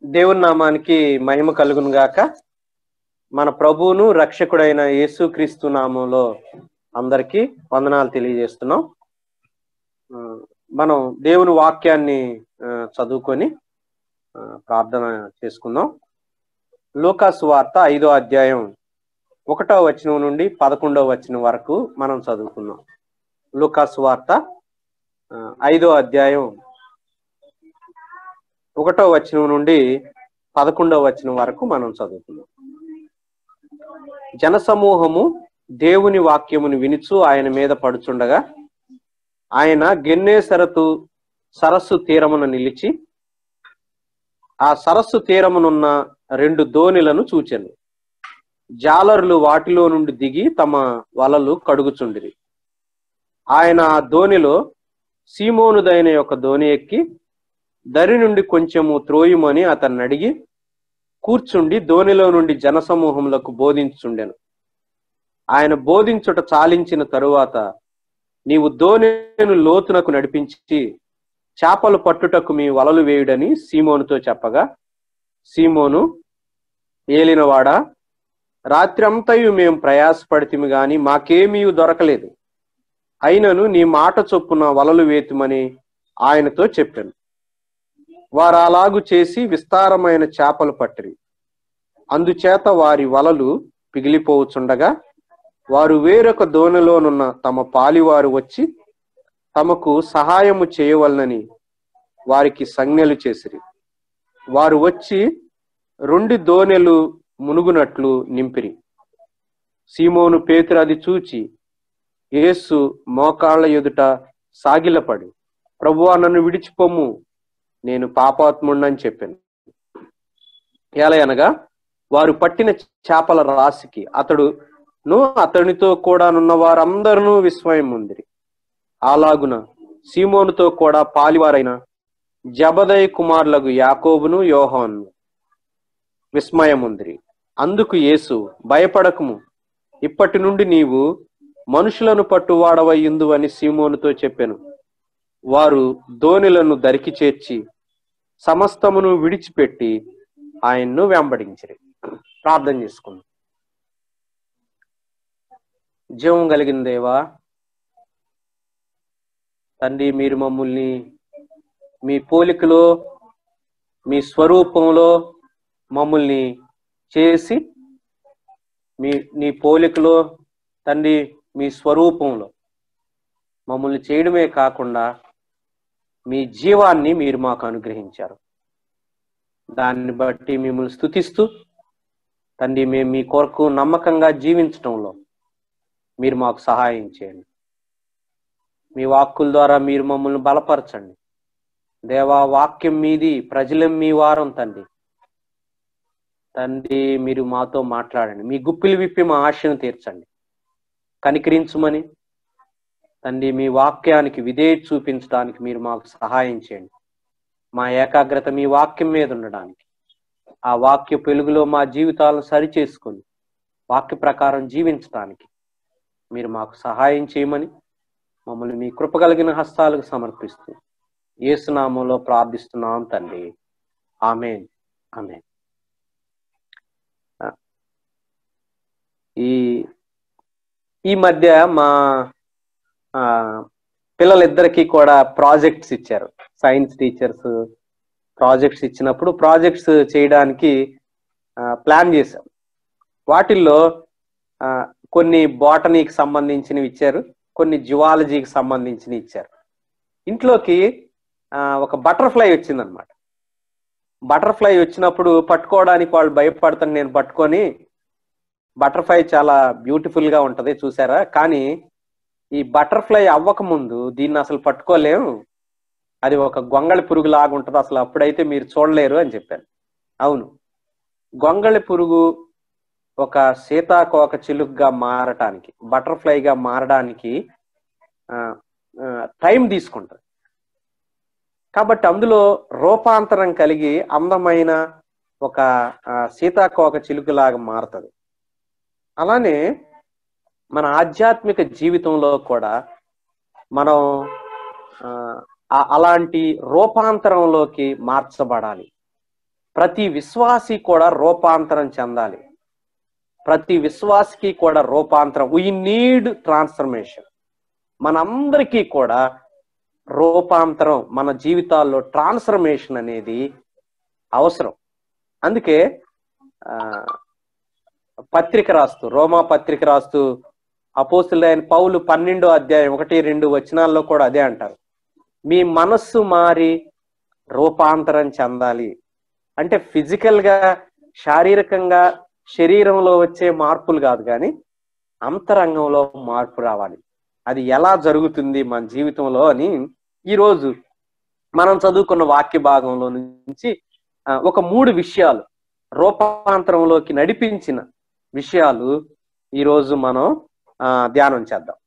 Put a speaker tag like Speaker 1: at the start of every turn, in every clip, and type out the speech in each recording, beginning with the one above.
Speaker 1: దేవుని నామానికి మహిమ కలుగును గాక మన ప్రభువును రక్షకుడైన యేసుక్రీస్తు నామంలో అందరికీ వందనాలు తెలియజేస్తున్నాం ఆ, మనం దేవుని వాక్యాన్ని ఆ, చదువుకొని ఆ, ప్రార్థన చేసుకుందాం లూకాసు వార్త ఐదో అధ్యాయం ఒకటో వచనం నుండి పదకొండవ వచనం వరకు మనం చదువుకుందాం లూకాసు వార్త ఆ, ఐదో అధ్యాయం ఒకటో వచనం నుండి పదకొండవ వచనం వరకు మనం చదువుతున్నాం జనసమూహము దేవుని వాక్యమును వినుచు ఆయన మీద పడుచుండగా ఆయన గెన్నేసరతు సరస్సు తీరమున నిలిచి ఆ సరస్సు తీరమునున్న రెండు దోణిలను చూచెను జాలరులు వాటిలో నుండి దిగి తమ వలలు కడుగుచుండిరి ఆయన ఆ దోణిలో సీమోనుదైన యొక్క దోణి ఎక్కి దరి నుండి కొంచెము త్రోయుమని అతన్ని అడిగి కూర్చుండి దోణిలో నుండి జనసమూహములకు బోధించుండెను ఆయన బోధించుట చాలించిన తరువాత నీవు దోణిను లోతునకు నడిపించి చేపలు పట్టుటకు మీ వలలు వేయుడని సీమోనుతో చెప్పగా సీమోను ఏలినవాడా రాత్రంతయు మేము ప్రయాసపడితిమి గాని మాకేమీ దొరకలేదు అయినను నీ మాట చొప్పున వలలు వేతుమని ఆయనతో చెప్పాను వారు అలాగు చేసి విస్తారమైన చేపలు పట్టిరి అందుచేత వారి వలలు పిగిలిపోవచుండగా వారు వేరొక దోణిలోనున్న తమ పాలివారు వచ్చి తమకు సహాయము చేయవలనని వారికి సంజ్ఞలు చేసిరి వారు వచ్చి రెండు దోణెలు మునుగునట్లు నింపిరి సీమోను పేతురు అది చూచి యేసు మోకాళ్ళ ఎదుట సాగిలపడి ప్రభువా నన్ను విడిచిపోము నేను పాపాత్ముడినని చెప్పాను ఎలా అనగా వారు పట్టిన చేపల రాశికి అతడును అతనితో కూడా నున్న వారందరూ విస్మయం ఉందిరి అలాగున సీమోనుతో కూడా పాలివారైన జబదయ్ కుమారులకు యాకోబును యోహాను విస్మయం ఉందిరి అందుకు యేసు భయపడకము ఇప్పటి నుండి నీవు మనుషులను పట్టువాడవయ్యుందు అని సీమోనుతో చెప్పాను వారు దోణిలను దరికి చేర్చి సమస్తమును విడిచిపెట్టి ఆయన్ను వెంబడించిరి ప్రార్థన చేసుకుందాం జీవం కలిగిన దేవా తండ్రి మీరు మమ్మల్ని మీ పోలికలో మీ స్వరూపంలో మమ్మల్ని చేసి మీ నీ పోలికలో తండ్రి మీ స్వరూపంలో మమ్మల్ని చేయడమే కాకుండా మీ జీవాన్ని మీరు మాకు అనుగ్రహించారు దాన్ని బట్టి మిమ్మల్ని స్థుతిస్తూ తండ్రి మేము మీ కొరకు నమ్మకంగా జీవించటంలో మీరు మాకు సహాయం చేయండి మీ వాక్కుల ద్వారా మీరు మమ్మల్ని బలపరచండి దేవా వాక్యం మీది ప్రజలం మీ వారం తండ్రి తండ్రి మీరు మాతో మాట్లాడండి మీ గుప్పిలు విప్పి మా ఆశను తీర్చండి కనికరించమని తండ్రి మీ వాక్యానికి విధేయత చూపించడానికి మీరు మాకు సహాయం చేయండి మా ఏకాగ్రత మీ వాక్యం మీద ఉండడానికి ఆ వాక్య పెలుగులో మా జీవితాలను సరిచేసుకొని వాక్య ప్రకారం జీవించడానికి మీరు మాకు సహాయం చేయమని మమ్మల్ని మీ కృప కలిగిన హస్తాలకు సమర్పిస్తూ ఏసునామంలో ప్రార్థిస్తున్నాం తండ్రి ఆమెన్ ఆమెన్ ఈ ఈ మధ్య మా ఆ, పిల్లలిద్దరికీ కూడా ప్రాజెక్ట్స్ ఇచ్చారు సైన్స్ టీచర్స్ ప్రాజెక్ట్స్ ఇచ్చినప్పుడు ప్రాజెక్ట్స్ చేయడానికి ప్లాన్ చేశాం వాటిల్లో ఆ, కొన్ని బాటనీకి సంబంధించినవి ఇచ్చారు కొన్ని జువాలజీకి సంబంధించినవి ఇచ్చారు ఇంట్లోకి ఆ, ఒక బటర్ఫ్లై వచ్చిందనమాట బటర్ఫ్లై వచ్చినప్పుడు పట్టుకోవడానికి వాళ్ళు భయపడతాను నేను పట్టుకొని బటర్ఫ్లై చాలా బ్యూటిఫుల్ గా ఉంటది చూసారా కానీ ఈ బటర్ఫ్లై అవ్వక ముందు దీన్ని అసలు పట్టుకోలేము అది ఒక గొంగళి పురుగు లాగా ఉంటది అసలు అప్పుడైతే మీరు చూడలేరు అని చెప్పాను అవును గొంగళి పురుగు ఒక సీతాకోక చిలుకగా మారటానికి బటర్ఫ్లైగా మారడానికి ఆ, ఆ, టైం తీసుకుంటది కాబట్టి అందులో రూపాంతరం కలిగి అందమైన ఒక ఆ, సీతాకోక చిలుకలాగా మారుతుంది అలానే మన ఆధ్యాత్మిక జీవితంలో కూడా మనం ఆ, ఆ- అలాంటి రూపాంతరంలోకి మార్చబడాలి ప్రతి విశ్వాసి కూడా రూపాంతరం చెందాలి ప్రతి విశ్వాసికి కూడా రూపాంతరం వీ నీడ్ ట్రాన్స్ఫర్మేషన్ మనందరికీ కూడా రూపాంతరం మన జీవితాల్లో ట్రాన్స్ఫర్మేషన్ అనేది అవసరం అందుకే ఆ, పత్రిక రాస్తూ రోమా పత్రిక రాస్తూ అపోస్తులైన పౌలు పన్నెండో అధ్యాయం ఒకటి రెండు వచనాల్లో కూడా అదే అంటారు మీ మనస్సు మారి రూపాంతరం చెందాలి అంటే ఫిజికల్ గా శారీరకంగా శరీరంలో వచ్చే మార్పులు కాదు కానీ అంతరంగంలో మార్పు రావాలి అది ఎలా జరుగుతుంది మన జీవితంలో అని ఈరోజు మనం చదువుకున్న వాక్య భాగంలో నుంచి ఆ, ఒక మూడు విషయాలు రూపాంతరంలోకి నడిపించిన విషయాలు ఈరోజు మనం ఆ, ధ్యానం చేద్దాం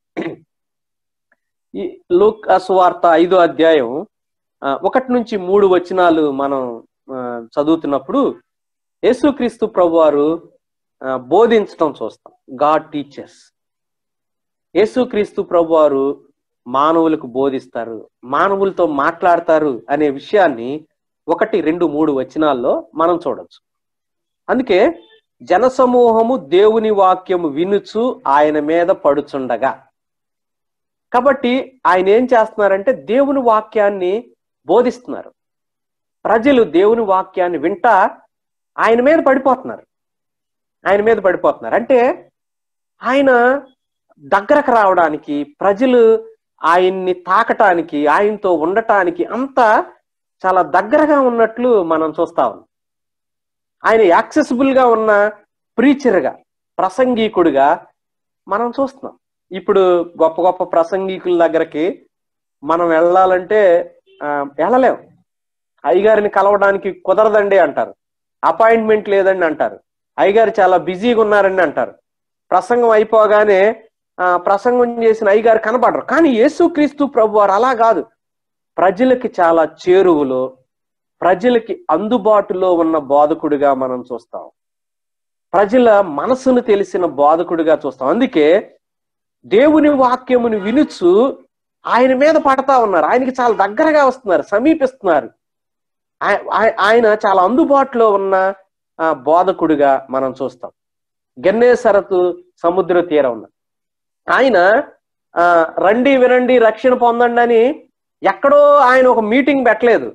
Speaker 1: ఈ లోక్ సువార్త ఐదో అధ్యాయం ఆ, ఒకటి నుంచి మూడు వచనాలు మనం ఆ, చదువుతున్నప్పుడు యేసుక్రీస్తు ప్రభు వారు ఆ, బోధించడం చూస్తాం గాడ్ టీచర్స్ యేసుక్రీస్తు ప్రభు వారు మానవులకు బోధిస్తారు మానవులతో మాట్లాడతారు అనే విషయాన్ని ఒకటి రెండు మూడు వచనాల్లో మనం చూడొచ్చు అందుకే జనసమూహము దేవుని వాక్యము వినుచు ఆయన మీద పడుచుండగా కాబట్టి ఆయన ఏం చేస్తున్నారంటే దేవుని వాక్యాన్ని బోధిస్తున్నారు ప్రజలు దేవుని వాక్యాన్ని వింటా ఆయన మీద పడిపోతున్నారు ఆయన మీద పడిపోతున్నారు అంటే ఆయన దగ్గరకు రావడానికి ప్రజలు ఆయన్ని తాకటానికి ఆయనతో ఉండటానికి అంతా చాలా దగ్గరగా ఉన్నట్లు మనం చూస్తా ఉన్నాం ఆయన యాక్సెసిబుల్ గా ఉన్న ప్రీచర్గా ప్రసంగీకుడిగా మనం చూస్తున్నాం ఇప్పుడు గొప్ప గొప్ప ప్రసంగికుల దగ్గరికి మనం వెళ్ళాలంటే ఆ, వెళ్ళలేం అయ్యగారిని కలవడానికి కుదరదండి అంటారు అపాయింట్మెంట్ లేదండి అంటారు అయ్యగారు చాలా బిజీగా ఉన్నారండి అంటారు ప్రసంగం అయిపోగానే ఆ, ప్రసంగం చేసిన అయ్యగారు కనపడరు కానీ యేసుక్రీస్తు ప్రభు వారు అలా కాదు ప్రజలకి చాలా చేరువలో ప్రజలకి అందుబాటులో ఉన్న బోధకుడిగా మనం చూస్తాం ప్రజల మనసును తెలిసిన బోధకుడిగా చూస్తాం అందుకే దేవుని వాక్యమును వినుచు ఆయన మీద పడతా ఉన్నారు ఆయనకి చాలా దగ్గరగా వస్తున్నారు సమీపిస్తున్నారు ఆయ- ఆయ- ఆయన చాలా అందుబాటులో ఉన్న ఆ, బోధకుడిగా మనం చూస్తాం గన్నేసరతు సముద్ర తీరం ఉన్న ఆయన ఆ, రండి వినండి రక్షణ పొందండి అని ఎక్కడో ఆయన ఒక మీటింగ్ పెట్టలేదు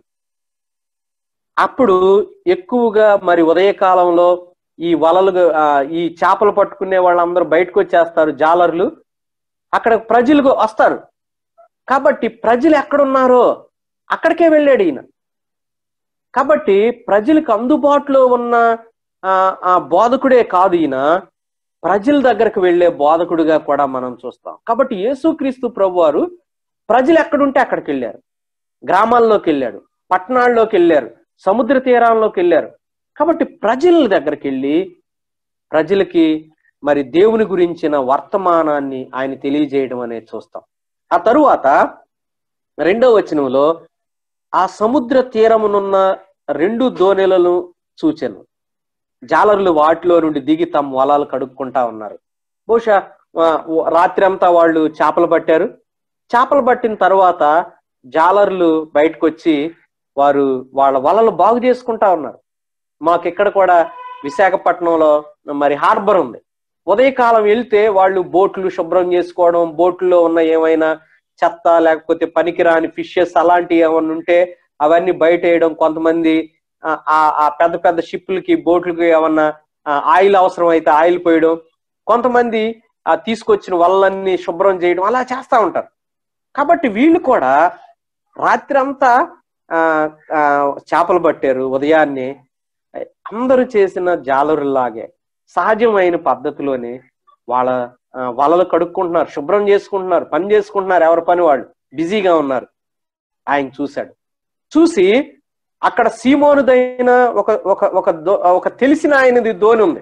Speaker 1: అప్పుడు ఎక్కువగా మరి ఉదయకాలంలో ఈ వలలు ఆ, ఈ చేపలు పట్టుకునే వాళ్ళందరూ బయటకు వచ్చేస్తారు జాలర్లు అక్కడ ప్రజలు వస్తారు కాబట్టి ప్రజలు ఎక్కడున్నారో అక్కడికే వెళ్ళాడు ఈయన కాబట్టి ప్రజలకు అందుబాటులో ఉన్న ఆ, ఆ బోధకుడే కాదు ఈయన ప్రజల దగ్గరకు వెళ్ళే బోధకుడిగా కూడా మనం చూస్తాం కాబట్టి యేసుక్రీస్తు ప్రభు వారు ప్రజలు ఎక్కడుంటే అక్కడికి వెళ్ళారు గ్రామాల్లోకి వెళ్ళాడు పట్టణాల్లోకి వెళ్ళారు సముద్ర తీరాల్లోకి వెళ్ళారు కాబట్టి ప్రజల దగ్గరికి వెళ్ళి ప్రజలకి మరి దేవుని గురించిన వర్తమానాన్ని ఆయన తెలియజేయడం అనేది చూస్తాం ఆ తరువాత రెండో వచనంలో ఆ సముద్ర తీరమునున్న రెండు దోణెలను చూచెను జాలరులు వాటిలో నుండి దిగి తమ వలాలు కడుక్కుంటా ఉన్నారు బహుశా ఆ, రాత్రి అంతా వాళ్ళు చేపలు పట్టారు చేపలు పట్టిన తర్వాత జాలర్లు బయటకు వచ్చి వారు వాళ్ళ వలలు బాగు చేసుకుంటా ఉన్నారు మాకు ఇక్కడ కూడా విశాఖపట్నంలో మరి హార్బర్ ఉంది ఉదయకాలం వెళ్తే వాళ్ళు బోట్లు శుభ్రం చేసుకోవడం బోట్లో ఉన్న ఏమైనా చెత్త లేకపోతే పనికిరాని ఫిషెస్ అలాంటివి ఏమైనా ఉంటే అవన్నీ బయట వేయడం కొంతమంది ఆ, ఆ ఆ పెద్ద పెద్ద షిప్లకి బోట్లకి ఏమన్నా ఆ, ఆయిల్ అవసరం అయితే ఆయిల్ పోయడం కొంతమంది ఆ తీసుకొచ్చిన వల్లన్నీ శుభ్రం చేయడం అలా చేస్తా ఉంటారు కాబట్టి వీళ్ళు కూడా రాత్రి అంతా ఆ, ఆ, చేపలు పట్టారు ఉదయాన్నే అందరూ చేసిన జాలరులాగే సహజమైన పద్ధతిలోనే వాళ్ళ ఆ, వలలు కడుక్కుంటున్నారు శుభ్రం చేసుకుంటున్నారు పని చేసుకుంటున్నారు ఎవరి పని వాళ్ళు బిజీగా ఉన్నారు ఆయన చూశాడు చూసి అక్కడ సీమోనుదైన ఒక ఒక ఒక దో- ఒక తెలిసిన ఆయనది ధోని ఉంది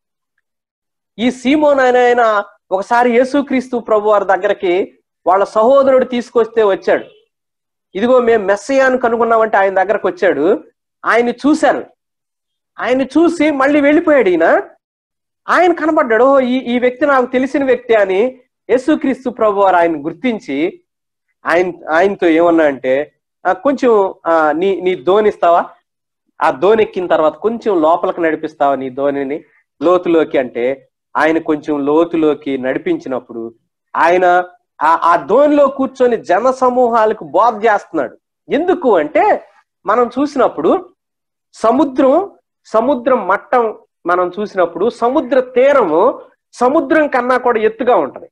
Speaker 1: ఈ సీమోన్ ఆయన ఆయన ఒకసారి యేసుక్రీస్తు ప్రభు వారి దగ్గరికి వాళ్ళ సహోదరుడు తీసుకొస్తే వచ్చాడు ఇదిగో మేము మెస్సయాను కనుగొన్నామంటే ఆయన దగ్గరకు వచ్చాడు ఆయన్ని చూశారు ఆయన్ని చూసి మళ్ళీ వెళ్ళిపోయాడు ఈయన ఆయన కనబడ్డాడు "ఓ, ఈ ఈ వ్యక్తి నాకు తెలిసిన వ్యక్తి అని యేసుక్రీస్తు ప్రభు వారు ఆయన గుర్తించి ఆయన ఆయనతో ఏమన్నా అంటే "ఆ, కొంచెం ఆ, నీ నీ ధోనిస్తావా ఆ ధోని ఎక్కిన తర్వాత కొంచెం లోపలికి నడిపిస్తావా నీ ధోనిని లోతులోకి అంటే ఆయన కొంచెం లోతులోకి నడిపించినప్పుడు ఆయన ఆ ఆ ధోనిలో కూర్చొని జన సమూహాలకు బోధ చేస్తున్నాడు ఎందుకు అంటే మనం చూసినప్పుడు సముద్రం సముద్రం మట్టం మనం చూసినప్పుడు సముద్ర తీరము సముద్రం కన్నా కూడా ఎత్తుగా ఉంటది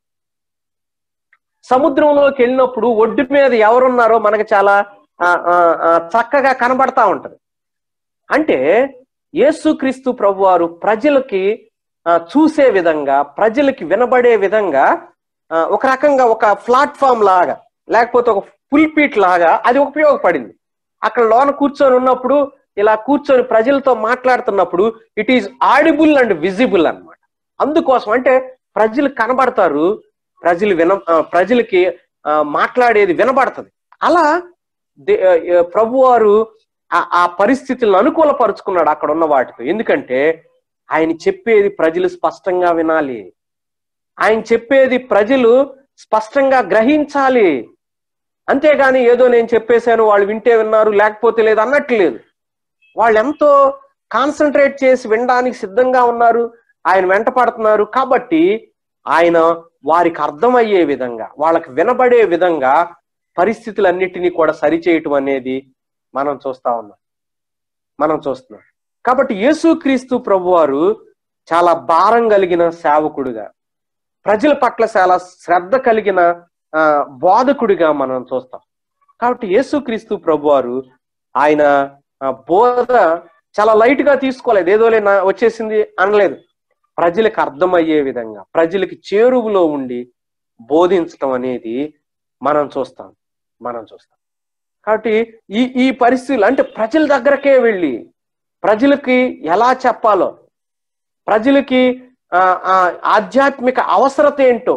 Speaker 1: సముద్రంలోకి వెళ్ళినప్పుడు ఒడ్డు మీద ఎవరున్నారో మనకు చాలా ఆ, ఆ, ఆ, చక్కగా కనబడతా ఉంటది అంటే యేసుక్రీస్తు ప్రభువారు ప్రజలకి ఆ, చూసే విధంగా ప్రజలకి వినబడే విధంగా ఆ, ఒక రకంగా ఒక ప్లాట్ఫామ్ లాగా లేకపోతే ఒక పుల్పీట్ లాగా అది ఉపయోగపడింది అక్కడ లోన కూర్చొని ఉన్నప్పుడు ఇలా కూర్చొని ప్రజలతో మాట్లాడుతున్నప్పుడు it is audible and visible అన్నమాట అందుకోసం అంటే ప్రజలు కనబడతారు ప్రజలు విన ఆ, ప్రజలకి ఆ, మాట్లాడేది వినబడుతుంది అలా దే- ఆ, ప్రభువారు ఆ- ఆ పరిస్థితులను అనుకూలపరుచుకున్నాడు అక్కడ ఉన్న వాటితో ఎందుకంటే ఆయన చెప్పేది ప్రజలు స్పష్టంగా వినాలి ఆయన చెప్పేది ప్రజలు స్పష్టంగా గ్రహించాలి అంతేగాని ఏదో నేను చెప్పేశాను వాళ్ళు వింటే విన్నారు లేకపోతే లేదు అన్నట్లు లేదు వాళ్ళు ఎంతో కాన్సన్ట్రేట్ చేసి వినడానికి సిద్ధంగా ఉన్నారు ఆయన వెంట పడుతున్నారు కాబట్టి ఆయన వారికి అర్థమయ్యే విధంగా వాళ్ళకి వినబడే విధంగా పరిస్థితులన్నిటినీ కూడా సరిచేయటం అనేది మనం చూస్తా ఉన్నాం మనం చూస్తున్నాం కాబట్టి యేసుక్రీస్తు ప్రభువారు చాలా భారం కలిగిన సేవకుడుగా ప్రజల పట్ల చాలా శ్రద్ధ కలిగిన ఆ, బోధకుడిగా మనం చూస్తాం కాబట్టి యేసుక్రీస్తు ప్రభువారు ఆయన ఆ, బోధ చాలా లైట్ గా తీసుకోలేదు ఏదోలే నా వచ్చేసింది అనలేదు ప్రజలకు అర్థమయ్యే విధంగా ప్రజలకి చేరువులో ఉండి బోధించటం అనేది మనం చూస్తాం మనం చూస్తాం కాబట్టి ఈ ఈ పరిస్థితులు అంటే ప్రజల దగ్గరకే వెళ్ళి ప్రజలకి ఎలా చెప్పాలో ప్రజలకి ఆ, ఆ ఆధ్యాత్మిక అవసరత ఏంటో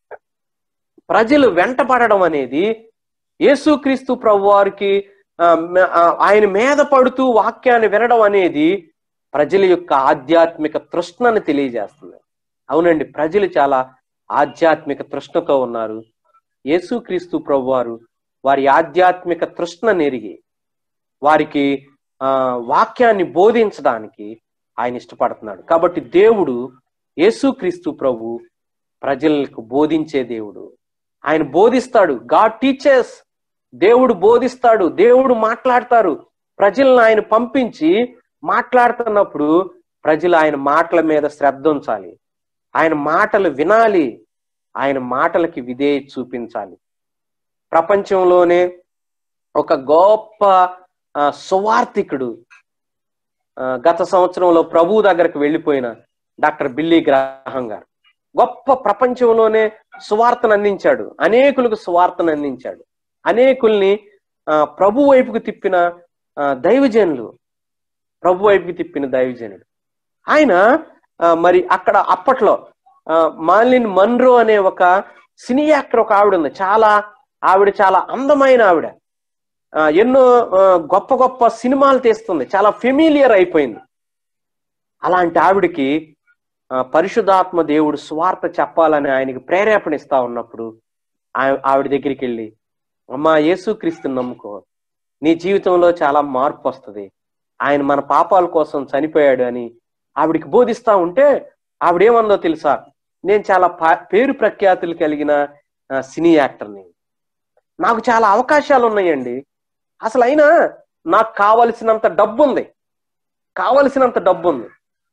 Speaker 1: ప్రజలు వెంటపడడం అనేది యేసుక్రీస్తు ప్రభు వారికి ఆ, మ- ఆ, ఆయన మీద పడుతూ వాక్యాన్ని వినడం అనేది ప్రజల యొక్క ఆధ్యాత్మిక తృష్ణని తెలియజేస్తుంది అవునండి ప్రజలు చాలా ఆధ్యాత్మిక తృష్ణతో ఉన్నారు యేసుక్రీస్తు ప్రభు వారు వారి ఆధ్యాత్మిక తృష్ణ నెరిగి వారికి ఆ వాక్యాన్ని బోధించడానికి ఆయన ఇష్టపడుతున్నాడు కాబట్టి దేవుడు యేసుక్రీస్తు ప్రభు ప్రజలకు బోధించే దేవుడు ఆయన బోధిస్తాడు గాడ్ టీచర్స్ దేవుడు బోధిస్తాడు దేవుడు మాట్లాడతారు ప్రజలను ఆయన పంపించి మాట్లాడుతున్నప్పుడు ప్రజలు ఆయన మాటల మీద శ్రద్ధ ఉంచాలి ఆయన మాటలు వినాలి ఆయన మాటలకి విధేయ చూపించాలి ప్రపంచంలోనే ఒక గొప్ప ఆ, సువార్థికుడు ఆ, గత సంవత్సరంలో ప్రభు దగ్గరకు వెళ్ళిపోయిన డాక్టర్ బిల్లీ గ్రాహం గారు గొప్ప ప్రపంచంలోనే సువార్తను అందించాడు అనేకులకు సువార్తను అందించాడు అనేకుల్ని ఆ, ప్రభు వైపుకు తిప్పిన ఆ, దైవజనులు ప్రభు వైపుకి తిప్పిన దైవజనుడు ఆయన ఆ, మరి అక్కడ అప్పట్లో ఆ, మాలిన్ మన్రో అనే ఒక సినీ యాక్టర్ ఒక ఆవిడ ఉంది చాలా ఆవిడ చాలా అందమైన ఆవిడ ఆ, ఎన్నో ఆ, గొప్ప గొప్ప సినిమాలు తీస్తుంది చాలా ఫెమిలియర్ అయిపోయింది అలాంటి ఆవిడకి ఆ, పరిశుద్ధాత్మ దేవుడు స్వార్థ చెప్పాలని ఆయనకి ప్రేరేపణ ఇస్తా ఉన్నప్పుడు ఆ- ఆవిడ దగ్గరికి వెళ్ళి అమ్మా యేసుక్రీస్తుని నమ్ముకో నీ జీవితంలో చాలా మార్పు వస్తుంది ఆయన మన పాపాల కోసం చనిపోయాడు అని ఆవిడికి బోధిస్తా ఉంటే ఆవిడేమందో తెలుసా నేను చాలా పా- పేరు ప్రఖ్యాతులు కలిగిన ఆ, సినీ యాక్టర్ని నాకు చాలా అవకాశాలు ఉన్నాయండి అసలు అయినా నాకు కావలసినంత డబ్బు ఉంది కావలసినంత డబ్బు ఉంది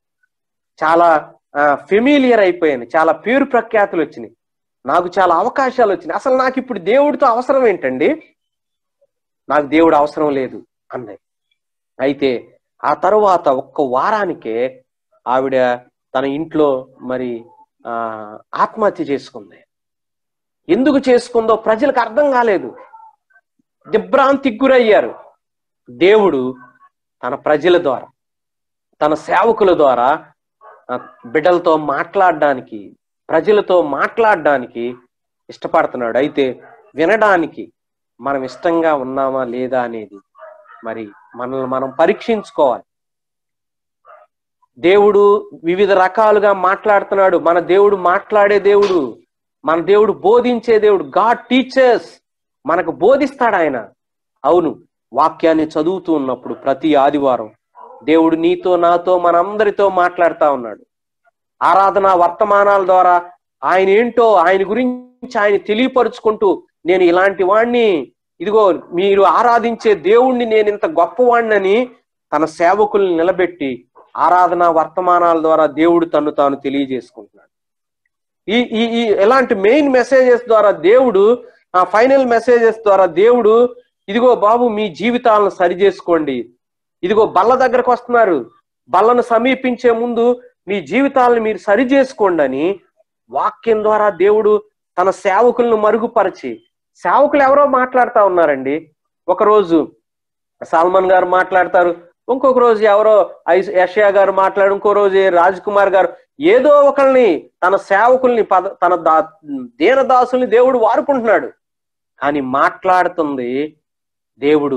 Speaker 1: చాలా ఫెమిలియర్ అయిపోయాను చాలా పేరు ప్రఖ్యాతులు వచ్చినాయి నాకు చాలా అవకాశాలు వచ్చినాయి అసలు నాకు ఇప్పుడు దేవుడితో అవసరం ఏంటండి నాకు దేవుడు అవసరం లేదు అన్నది అయితే ఆ తరువాత ఒక్క వారానికే ఆవిడ తన ఇంట్లో మరి ఆ ఆత్మహత్య చేసుకుంది ఎందుకు చేసుకుందో ప్రజలకు అర్థం కాలేదు దిగ్భ్రాంతికి గురయ్యారు దేవుడు తన ప్రజల ద్వారా తన సేవకుల ద్వారా ఆ, బిడ్డలతో మాట్లాడడానికి ప్రజలతో మాట్లాడడానికి ఇష్టపడుతున్నాడు అయితే వినడానికి మనం ఇష్టంగా ఉన్నామా లేదా అనేది మరి మనల్ని మనం పరీక్షించుకోవాలి దేవుడు వివిధ రకాలుగా మాట్లాడుతున్నాడు మన దేవుడు మాట్లాడే దేవుడు మన దేవుడు బోధించే దేవుడు గాడ్ టీచర్స్ మనకు బోధిస్తాడు ఆయన అవును వాక్యాన్ని చదువుతూ ఉన్నప్పుడు ప్రతి ఆదివారం దేవుడు నీతో నాతో మనందరితో మాట్లాడుతా ఉన్నాడు ఆరాధన వర్తమానాల ద్వారా ఆయన ఏంటో ఆయన గురించి ఆయన తెలియపరుచుకుంటూ నేను ఇలాంటి వాణ్ణి ఇదిగో మీరు ఆరాధించే దేవుణ్ణి నేను ఇంత గొప్పవాణ్ణని తన సేవకుల్ని నిలబెట్టి ఆరాధన వర్తమానాల ద్వారా దేవుడు తను తాను తెలియజేసుకుంటున్నాడు ఈ ఈ ఈ ఎలాంటి మెయిన్ మెసేజెస్ ద్వారా దేవుడు ఆ ఫైనల్ మెసేజెస్ ద్వారా దేవుడు ఇదిగో బాబు మీ జీవితాలను సరి చేసుకోండి ఇదిగో బల్ల దగ్గరకు వస్తున్నారు బల్లను సమీపించే ముందు మీ జీవితాలను మీరు సరి చేసుకోండి అని వాక్యం ద్వారా దేవుడు తన సేవకులను మరుగుపరిచి సేవకులు ఎవరో మాట్లాడుతా ఉన్నారండి ఒకరోజు సల్మాన్ గారు మాట్లాడతారు ఇంకొక రోజు ఎవరో ఐస్- యషయా గారు మాట్లాడు ఇంకో రోజు రాజ్ కుమార్ గారు ఏదో ఒకరిని తన సేవకుల్ని పద తన దా దీనదాసుల్ని దేవుడు వాడుకుంటున్నాడు కానీ మాట్లాడుతుంది దేవుడు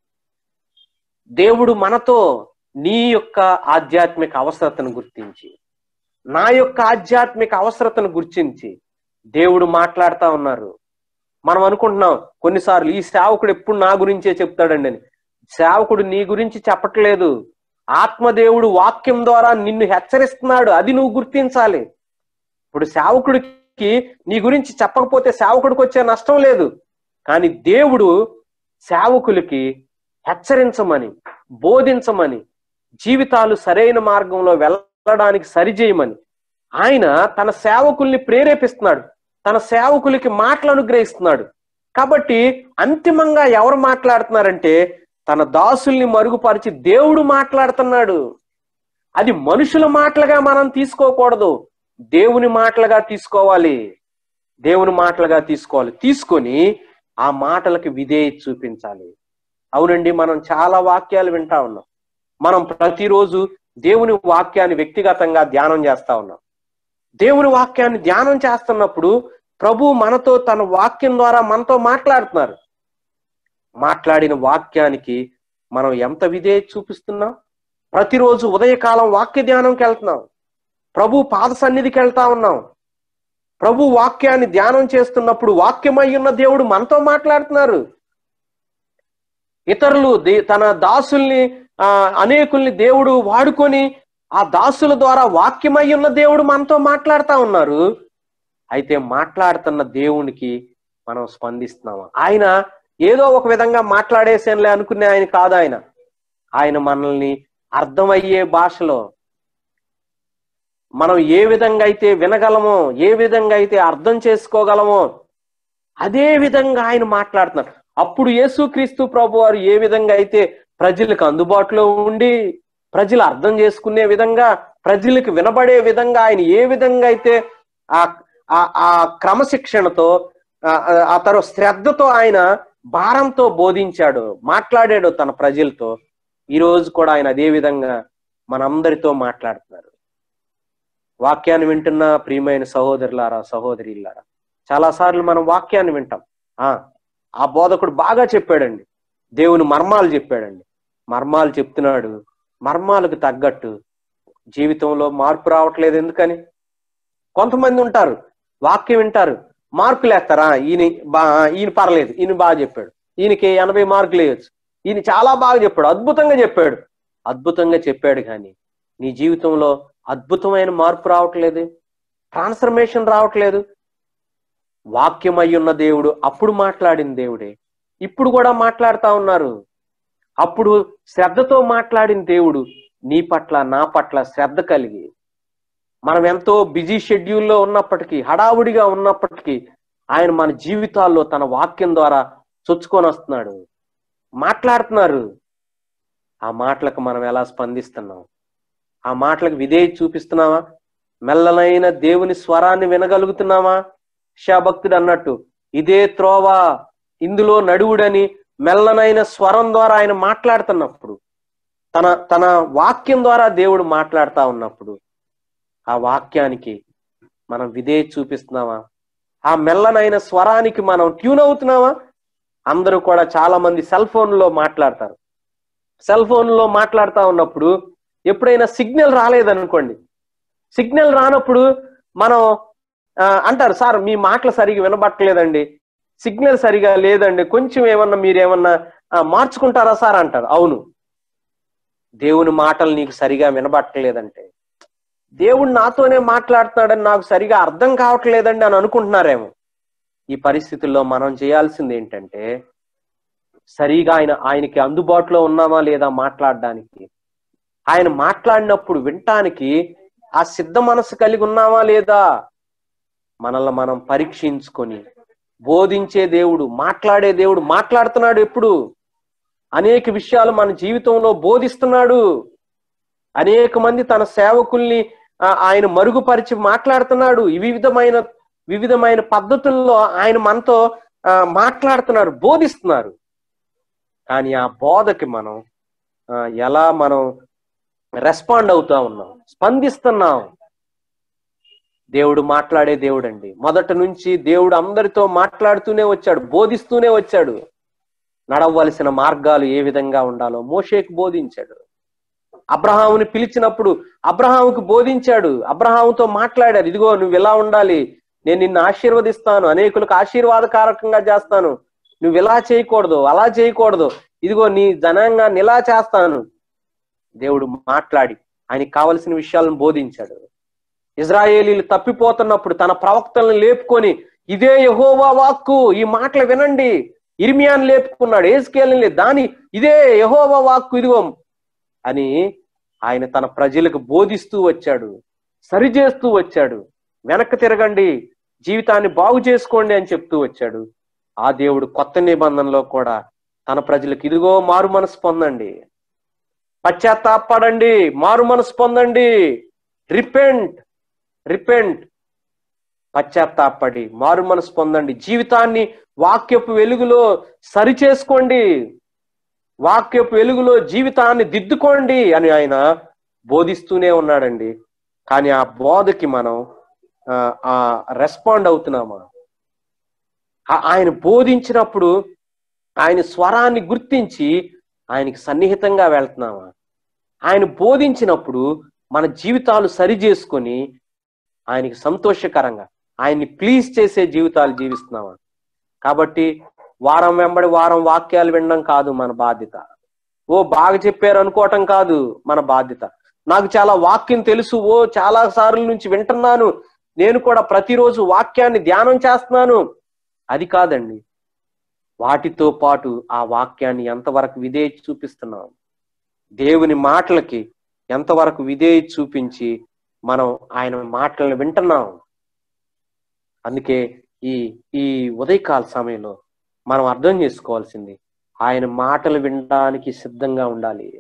Speaker 1: దేవుడు మనతో నీ యొక్క ఆధ్యాత్మిక అవసరతను గుర్తించి నా యొక్క ఆధ్యాత్మిక అవసరతను గుర్తించి దేవుడు మాట్లాడుతా ఉన్నారు మనం అనుకుంటున్నాం కొన్నిసార్లు ఈ సేవకుడు ఎప్పుడు నా గురించే చెప్తాడండి అని సేవకుడు నీ గురించి చెప్పట్లేదు ఆత్మదేవుడు వాక్యం ద్వారా నిన్ను హెచ్చరిస్తున్నాడు అది నువ్వు గుర్తించాలి ఇప్పుడు సేవకుడికి నీ గురించి చెప్పకపోతే సేవకుడికి వచ్చే నష్టం లేదు కానీ దేవుడు సేవకులకి హెచ్చరించమని బోధించమని జీవితాలు సరైన మార్గంలో వెళ్ళడానికి సరిచేయమని ఆయన తన సేవకుల్ని ప్రేరేపిస్తున్నాడు తన సేవకులకి మాటలు అనుగ్రహిస్తున్నాడు కాబట్టి అంతిమంగా ఎవరు మాట్లాడుతున్నారంటే తన దాసుల్ని మరుగుపరిచి దేవుడు మాట్లాడుతున్నాడు అది మనుషుల మాటలుగా మనం తీసుకోకూడదు దేవుని మాటలుగా తీసుకోవాలి దేవుని మాటలుగా తీసుకోవాలి తీసుకొని ఆ మాటలకు విధేయత చూపించాలి అవునండి మనం చాలా వాక్యాలు వింటా ఉన్నాం మనం ప్రతిరోజు దేవుని వాక్యాన్ని వ్యక్తిగతంగా ధ్యానం చేస్తా ఉన్నాం దేవుని వాక్యాన్ని ధ్యానం చేస్తున్నప్పుడు ప్రభు మనతో తన వాక్యం ద్వారా మనతో మాట్లాడుతున్నారు మాట్లాడిన వాక్యానికి మనం ఎంత విధేయత చూపిస్తున్నాం ప్రతిరోజు ఉదయకాలం వాక్య ధ్యానంకి వెళ్తున్నాం ప్రభు పాద సన్నిధికి వెళ్తా ఉన్నాం ప్రభు వాక్యాన్ని ధ్యానం చేస్తున్నప్పుడు వాక్యమై ఉన్న దేవుడు మనతో మాట్లాడుతున్నారు ఇతరులు దే- తన దాసుల్ని ఆ అనేకుల్ని దేవుడు వాడుకొని ఆ దాసుల ద్వారా వాక్యమై ఉన్న దేవుడు మనతో మాట్లాడుతా ఉన్నారు అయితే మాట్లాడుతున్న దేవునికి మనం స్పందిస్తున్నామా ఆయన ఏదో ఒక విధంగా మాట్లాడేసేనులే అనుకునే ఆయన కాదు ఆయన ఆయన మనల్ని అర్థమయ్యే భాషలో మనం ఏ విధంగా అయితే వినగలమో ఏ విధంగా అయితే అర్థం చేసుకోగలమో అదే విధంగా ఆయన మాట్లాడుతున్నారు అప్పుడు యేసుక్రీస్తు ప్రభు వారు ఏ విధంగా అయితే ప్రజలకు అందుబాటులో ఉండి ప్రజలు అర్థం చేసుకునే విధంగా ప్రజలకు వినబడే విధంగా ఆయన ఏ విధంగా అయితే ఆ ఆ- ఆ క్రమశిక్షణతో ఆ- ఆ- ఆ తర శ్రద్ధతో ఆయన భారంతో బోధించాడు మాట్లాడాడు తన ప్రజలతో ఈ రోజు కూడా ఆయన అదే విధంగా మనందరితో మాట్లాడుతున్నారు వాక్యాన్ని వింటున్న ప్రియమైన సహోదరులారా సహోదరిలారా చాలా సార్లు మనం వాక్యాన్ని వింటాం ఆ ఆ బోధకుడు బాగా చెప్పాడండి దేవుని మర్మాలు చెప్పాడండి మర్మాలు చెప్తున్నాడు మర్మాలకు తగ్గట్టు జీవితంలో మార్పు రావట్లేదు ఎందుకని కొంతమంది ఉంటారు వాక్యం వింటారు మార్కులు వేస్తారా ఈయన బా ఈయన పర్లేదు ఈయన బాగా చెప్పాడు ఈయనకి ఎనభై మార్కులు వేయచ్చు ఈయన చాలా బాగా చెప్పాడు అద్భుతంగా చెప్పాడు అద్భుతంగా చెప్పాడు కానీ నీ జీవితంలో అద్భుతమైన మార్పు రావట్లేదు ట్రాన్స్ఫర్మేషన్ రావట్లేదు వాక్యం అయ్యున్న దేవుడు అప్పుడు మాట్లాడిన దేవుడే ఇప్పుడు కూడా మాట్లాడుతా ఉన్నారు అప్పుడు శ్రద్ధతో మాట్లాడిన దేవుడు నీ పట్ల నా పట్ల శ్రద్ధ కలిగి మనం ఎంతో బిజీ షెడ్యూల్లో ఉన్నప్పటికీ హడావుడిగా ఉన్నప్పటికీ ఆయన మన జీవితాల్లో తన వాక్యం ద్వారా చొచ్చుకొని వస్తున్నాడు మాట్లాడుతున్నారు ఆ మాటలకు మనం ఎలా స్పందిస్తున్నాం ఆ మాటలకు విధేయత చూపిస్తున్నావా మెల్లనైన దేవుని స్వరాన్ని వినగలుగుతున్నామా భక్తుడు అన్నట్టు ఇదే త్రోవ ఇందులో నడువుడని మెల్లనైన స్వరం ద్వారా ఆయన మాట్లాడుతున్నప్పుడు తన తన వాక్యం ద్వారా దేవుడు మాట్లాడుతా ఉన్నప్పుడు ఆ వాక్యానికి మనం విధేయత చూపిస్తున్నావా ఆ మెల్లనైన స్వరానికి మనం ట్యూన్ అవుతున్నావా అందరూ కూడా చాలా మంది సెల్ ఫోన్ లో మాట్లాడతారు సెల్ ఫోన్ లో మాట్లాడుతా ఉన్నప్పుడు ఎప్పుడైనా సిగ్నల్ రాలేదనుకోండి సిగ్నల్ రానప్పుడు మనం ఆ, అంటారు సార్ మీ మాటలు సరిగా వినబట్టలేదండి సిగ్నల్ సరిగా లేదండి కొంచెం ఏమన్నా మీరు ఏమన్నా ఆ, మార్చుకుంటారా సార్ అంటారు అవును దేవుని మాటలు నీకు సరిగా వినబట్టలేదంటే దేవుడు నాతోనే మాట్లాడుతున్నాడని నాకు సరిగా అర్థం కావట్లేదండి అని అనుకుంటున్నారేమో ఈ పరిస్థితుల్లో మనం చేయాల్సింది ఏంటంటే సరిగా ఆయన ఆయనకి అందుబాటులో ఉన్నామా లేదా మాట్లాడడానికి ఆయన మాట్లాడినప్పుడు వినటానికి ఆ సిద్ధ మనసు కలిగి ఉన్నామా లేదా మనల్ని మనం పరీక్షించుకొని బోధించే దేవుడు మాట్లాడే దేవుడు మాట్లాడుతున్నాడు ఎప్పుడు అనేక విషయాలు మన జీవితంలో బోధిస్తున్నాడు అనేక మంది తన సేవకుల్ని ఆ, ఆయన మరుగుపరిచి మాట్లాడుతున్నాడు ఈ వివిధమైన వివిధమైన పద్ధతుల్లో ఆయన మనతో ఆ, మాట్లాడుతున్నారు బోధిస్తున్నారు కానీ ఆ బోధకి మనం ఆ, ఎలా మనం రెస్పాండ్ అవుతా ఉన్నాం స్పందిస్తున్నాం దేవుడు మాట్లాడే దేవుడు అండి మొదటి నుంచి దేవుడు అందరితో మాట్లాడుతూనే వచ్చాడు బోధిస్తూనే వచ్చాడు నడవలసిన మార్గాలు ఏ విధంగా ఉండాలో మోషేకు బోధించాడు అబ్రహాముని పిలిచినప్పుడు అబ్రహాముకు బోధించాడు అబ్రహాముతో మాట్లాడారు ఇదిగో నువ్వు ఇలా ఉండాలి నేను నిన్ను ఆశీర్వదిస్తాను అనేకులకు ఆశీర్వాదకారకంగా చేస్తాను నువ్వు ఇలా చేయకూడదు అలా చేయకూడదు ఇదిగో నీ జనాంగాన్ని ఇలా చేస్తాను దేవుడు మాట్లాడి ఆయనకి కావలసిన విషయాలను బోధించాడు ఇజ్రాయేలీలు తప్పిపోతున్నప్పుడు తన ప్రవక్తలను లేపుకొని ఇదే యహోవా వాక్కు ఈ మాటలు వినండి ఇర్మియాన్ లేపుకున్నాడు ఏసుకేలని దాని ఇదే యహోవా వాక్కు ఇదిగో అని ఆయన తన ప్రజలకు బోధిస్తూ వచ్చాడు సరిచేస్తూ వచ్చాడు వెనక్కి తిరగండి జీవితాన్ని బాగు చేసుకోండి అని చెప్తూ వచ్చాడు ఆ దేవుడు కొత్త నిబంధనలో కూడా తన ప్రజలకు ఇదిగో మారు మనసు పొందండి పశ్చాత్తాపడండి మారు మనసు పొందండి రిపెంట్ రిపెంట్ పశ్చాత్తాపడి మారు మనసు పొందండి జీవితాన్ని వాక్యపు వెలుగులో సరి చేసుకోండి వాక్యపు వెలుగులో జీవితాన్ని దిద్దుకోండి అని ఆయన బోధిస్తూనే ఉన్నాడండి కానీ ఆ బోధకి మనం ఆ, ఆ రెస్పాండ్ అవుతున్నామా ఆ- ఆయన బోధించినప్పుడు ఆయన స్వరాన్ని గుర్తించి ఆయనకి సన్నిహితంగా వెళ్తున్నామా ఆయన బోధించినప్పుడు మన జీవితాలు సరి చేసుకొని ఆయనకి సంతోషకరంగా ఆయన్ని ప్లీజ్ చేసే జీవితాలు జీవిస్తున్నామా కాబట్టి వారం వెంబడి వారం వాక్యాలు వినడం కాదు మన బాధ్యత ఓ బాగా చెప్పారు అనుకోవటం కాదు మన బాధ్యత నాకు చాలా వాక్యం తెలుసు ఓ చాలా సార్లు నుంచి వింటున్నాను నేను కూడా ప్రతిరోజు వాక్యాన్ని ధ్యానం చేస్తున్నాను అది కాదండి వాటితో పాటు ఆ వాక్యాన్ని ఎంతవరకు విధేయ చూపిస్తున్నాం దేవుని మాటలకి ఎంతవరకు విధేయ చూపించి మనం ఆయన మాటలను వింటున్నాం అందుకే ఈ ఈ ఉదయకాల సమయంలో మనం అర్థం చేసుకోవాల్సింది ఆయన మాటలు వినడానికి సిద్ధంగా ఉండాలి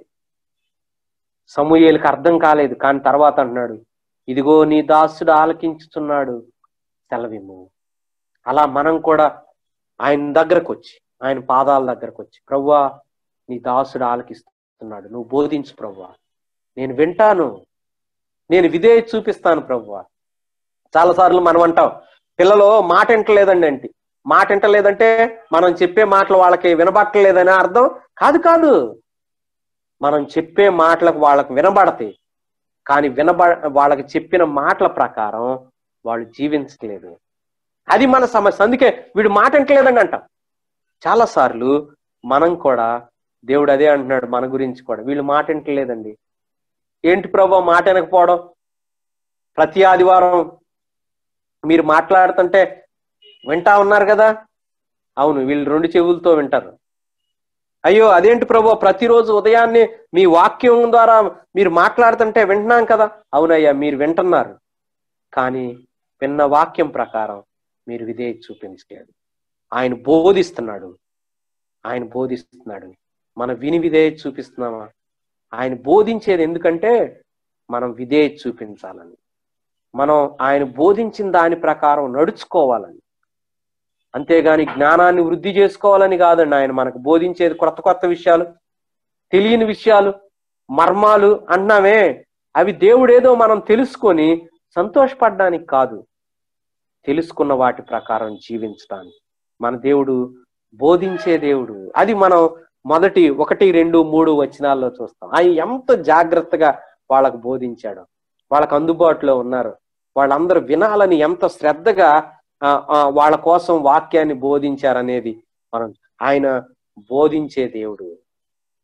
Speaker 1: సమూయేలకు అర్థం కాలేదు కానీ తర్వాత అంటున్నాడు ఇదిగో నీ దాసుడు ఆలకించుతున్నాడు సెలవిమ్ము అలా మనం కూడా ఆయన దగ్గరకు వచ్చి ఆయన పాదాల దగ్గరకు వచ్చి ప్రవ్వా నీ దాసుడు ఆలకిస్తున్నాడు నువ్వు బోధించు ప్రవ్వా నేను వింటాను నేను విధేయ చూపిస్తాను ప్రవ్వా చాలాసార్లు మనం అంటాం పిల్లలు మాట వింటలేదండి అంటే మాట వింటలేదంటే మనం చెప్పే మాటలు వాళ్ళకి వినబట్టలేదని అర్థం కాదు కాదు మనం చెప్పే మాటలకు వాళ్ళకి వినబడతాయి కానీ వినబ వాళ్ళకి చెప్పిన మాటల ప్రకారం వాళ్ళు జీవించట్లేదు అది మన సమస్య అందుకే వీడు మాట వింటలేదండి అంటాం చాలా సార్లు మనం కూడా దేవుడు అదే అంటున్నాడు మన గురించి కూడా వీళ్ళు మాట వింటలేదండి ఏంటి ప్రభు మాట వినకపోవడం ప్రతి ఆదివారం మీరు మాట్లాడుతుంటే వింటా ఉన్నారు కదా అవును వీళ్ళు రెండు చెవులతో వింటారు అయ్యో అదేంటి ప్రభు ప్రతిరోజు ఉదయాన్నే మీ వాక్యం ద్వారా మీరు మాట్లాడుతుంటే వింటున్నాం కదా అవునయ్యా మీరు వింటున్నారు కానీ విన్న వాక్యం ప్రకారం మీరు విధేయ చూపించలేదు ఆయన బోధిస్తున్నాడు ఆయన బోధిస్తున్నాడు మనం విని విధేయ చూపిస్తున్నామా ఆయన బోధించేది ఎందుకంటే మనం విధేయ చూపించాలని మనం ఆయన బోధించిన దాని ప్రకారం నడుచుకోవాలని అంతేగాని జ్ఞానాన్ని వృద్ధి చేసుకోవాలని కాదండి ఆయన మనకు బోధించేది కొత్త కొత్త విషయాలు తెలియని విషయాలు మర్మాలు అంటున్నామే అవి దేవుడేదో మనం తెలుసుకొని సంతోషపడడానికి కాదు తెలుసుకున్న వాటి ప్రకారం జీవించడానికి మన దేవుడు బోధించే దేవుడు అది మనం మొదటి ఒకటి రెండు మూడు వచనాల్లో చూస్తాం ఆయన ఎంత జాగ్రత్తగా వాళ్ళకు బోధించాడు వాళ్ళకు అందుబాటులో ఉన్నారు వాళ్ళందరూ వినాలని ఎంత శ్రద్ధగా ఆ, ఆ, వాళ్ళ కోసం వాక్యాన్ని బోధించారనేది మనం ఆయన బోధించే దేవుడు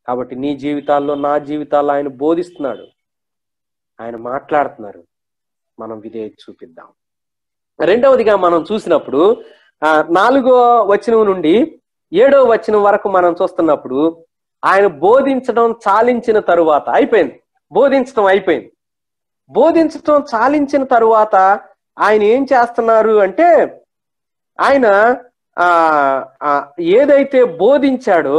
Speaker 1: కాబట్టి నీ జీవితాల్లో నా జీవితాల్లో ఆయన బోధిస్తున్నాడు ఆయన మాట్లాడుతున్నారు మనం విధేయత చూపిద్దాం రెండవదిగా మనం చూసినప్పుడు ఆ, నాలుగో వచనం నుండి ఏడో వచనం వరకు మనం చూస్తున్నప్పుడు ఆయన బోధించడం చాలించిన తరువాత అయిపోయింది బోధించడం అయిపోయింది బోధించడం చాలించిన తరువాత ఆయన ఏం చేస్తున్నారు అంటే ఆయన ఆ ఆ, ఏదైతే బోధించాడో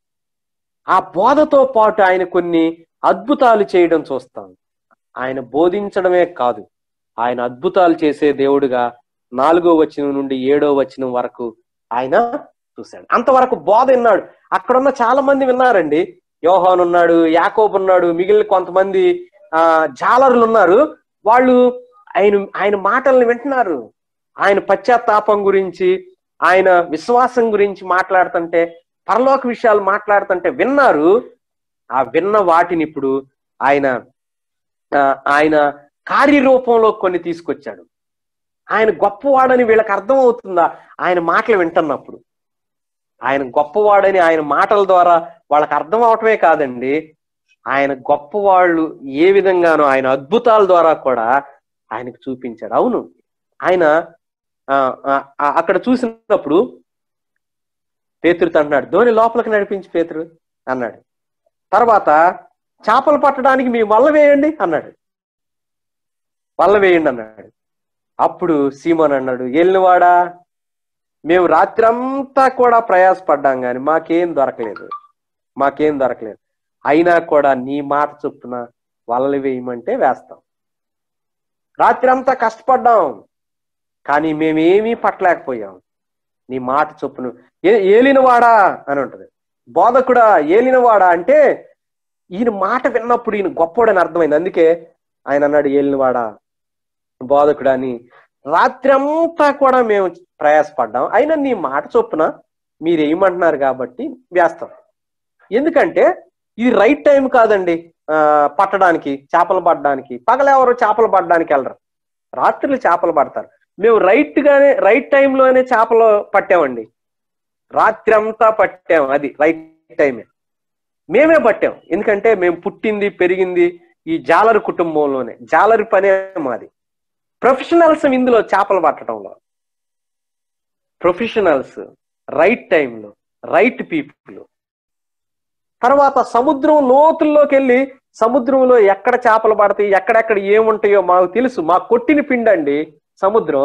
Speaker 1: ఆ బోధతో పాటు ఆయన కొన్ని అద్భుతాలు చేయడం చూస్తాం ఆయన బోధించడమే కాదు ఆయన అద్భుతాలు చేసే దేవుడుగా నాలుగో వచనం నుండి ఏడో వచనం వరకు ఆయన చూశాడు అంతవరకు బోధ విన్నాడు అక్కడున్న చాలా మంది విన్నారండి యోహాన్ ఉన్నాడు యాకోబ్ ఉన్నాడు మిగిలిన కొంతమంది ఆ జాలరులు ఉన్నారు వాళ్ళు ఆయన ఆయన మాటల్ని వింటున్నారు ఆయన పశ్చాత్తాపం గురించి ఆయన విశ్వాసం గురించి మాట్లాడుతుంటే పరలోక విషయాలు మాట్లాడుతుంటే విన్నారు ఆ విన్న వాటిని ఇప్పుడు ఆయన ఆ, ఆయన కార్యరూపంలో కొన్ని తీసుకొచ్చాడు ఆయన గొప్పవాడని వీళ్ళకి అర్థం అవుతుందా ఆయన మాటలు వింటున్నప్పుడు ఆయన గొప్పవాడని ఆయన మాటల ద్వారా వాళ్ళకి అర్థం అవటమే కాదండి ఆయన గొప్పవాళ్ళు ఏ విధంగానో ఆయన అద్భుతాల ద్వారా కూడా ఆయనకు చూపించాడు అవును ఆయన ఆ, ఆ, ఆ, అక్కడ చూసినప్పుడు పేతురుతో అంటున్నాడు ధోని లోపలికి నడిపించి పేతురు అన్నాడు తర్వాత చేపలు పట్టడానికి మీ వల్ల వేయండి అన్నాడు వల్ల వేయండి అన్నాడు అప్పుడు సీమోన్ అన్నాడు ఎల్లివాడా మేము రాత్రంతా కూడా ప్రయాసపడ్డాం కానీ మాకేం దొరకలేదు మాకేం దొరకలేదు అయినా కూడా నీ మాట చొప్పున వలలు వేయమంటే వేస్తాం రాత్రి అంతా కష్టపడ్డాం కానీ మేమేమీ పట్టలేకపోయాం నీ మాట చొప్పున ఏ ఏలినవాడా అని ఉంటది బోధకుడా ఏలినవాడా అంటే ఈయన మాట విన్నప్పుడు ఈయన గొప్పవాడని అర్థమైంది అందుకే ఆయన అన్నాడు ఏలినవాడా బోధకుడా అని రాత్రి అంతా కూడా మేము ప్రయాసపడ్డాం అయినా నీ మాట చొప్పున మీరు ఏమంటున్నారు కాబట్టి వేస్తాం ఎందుకంటే ఇది రైట్ టైం కాదండి ఆ, పట్టడానికి చేపలు పడడానికి పగలెవరు చేపలు పడడానికి వెళ్ళరు రాత్రులు చేపలు పడతారు మేము రైట్ గానే రైట్ టైంలోనే చేపలు పట్టామండి రాత్రి అంతా పట్టాం అది రైట్ టైమే మేమే పట్టాం ఎందుకంటే మేము పుట్టింది పెరిగింది ఈ జాలరి కుటుంబంలోనే జాలరి పనే మాది ప్రొఫెషనల్స్ ఇందులో చేపలు పట్టడంలో ప్రొఫెషనల్స్ రైట్ టైంలో రైట్ పీపుల్ తర్వాత సముద్రం లోతుల్లోకి వెళ్ళి సముద్రంలో ఎక్కడ చేపలు పడతాయి ఎక్కడెక్కడ ఏముంటాయో మాకు తెలుసు మా కొట్టిన పిండండి సముద్రం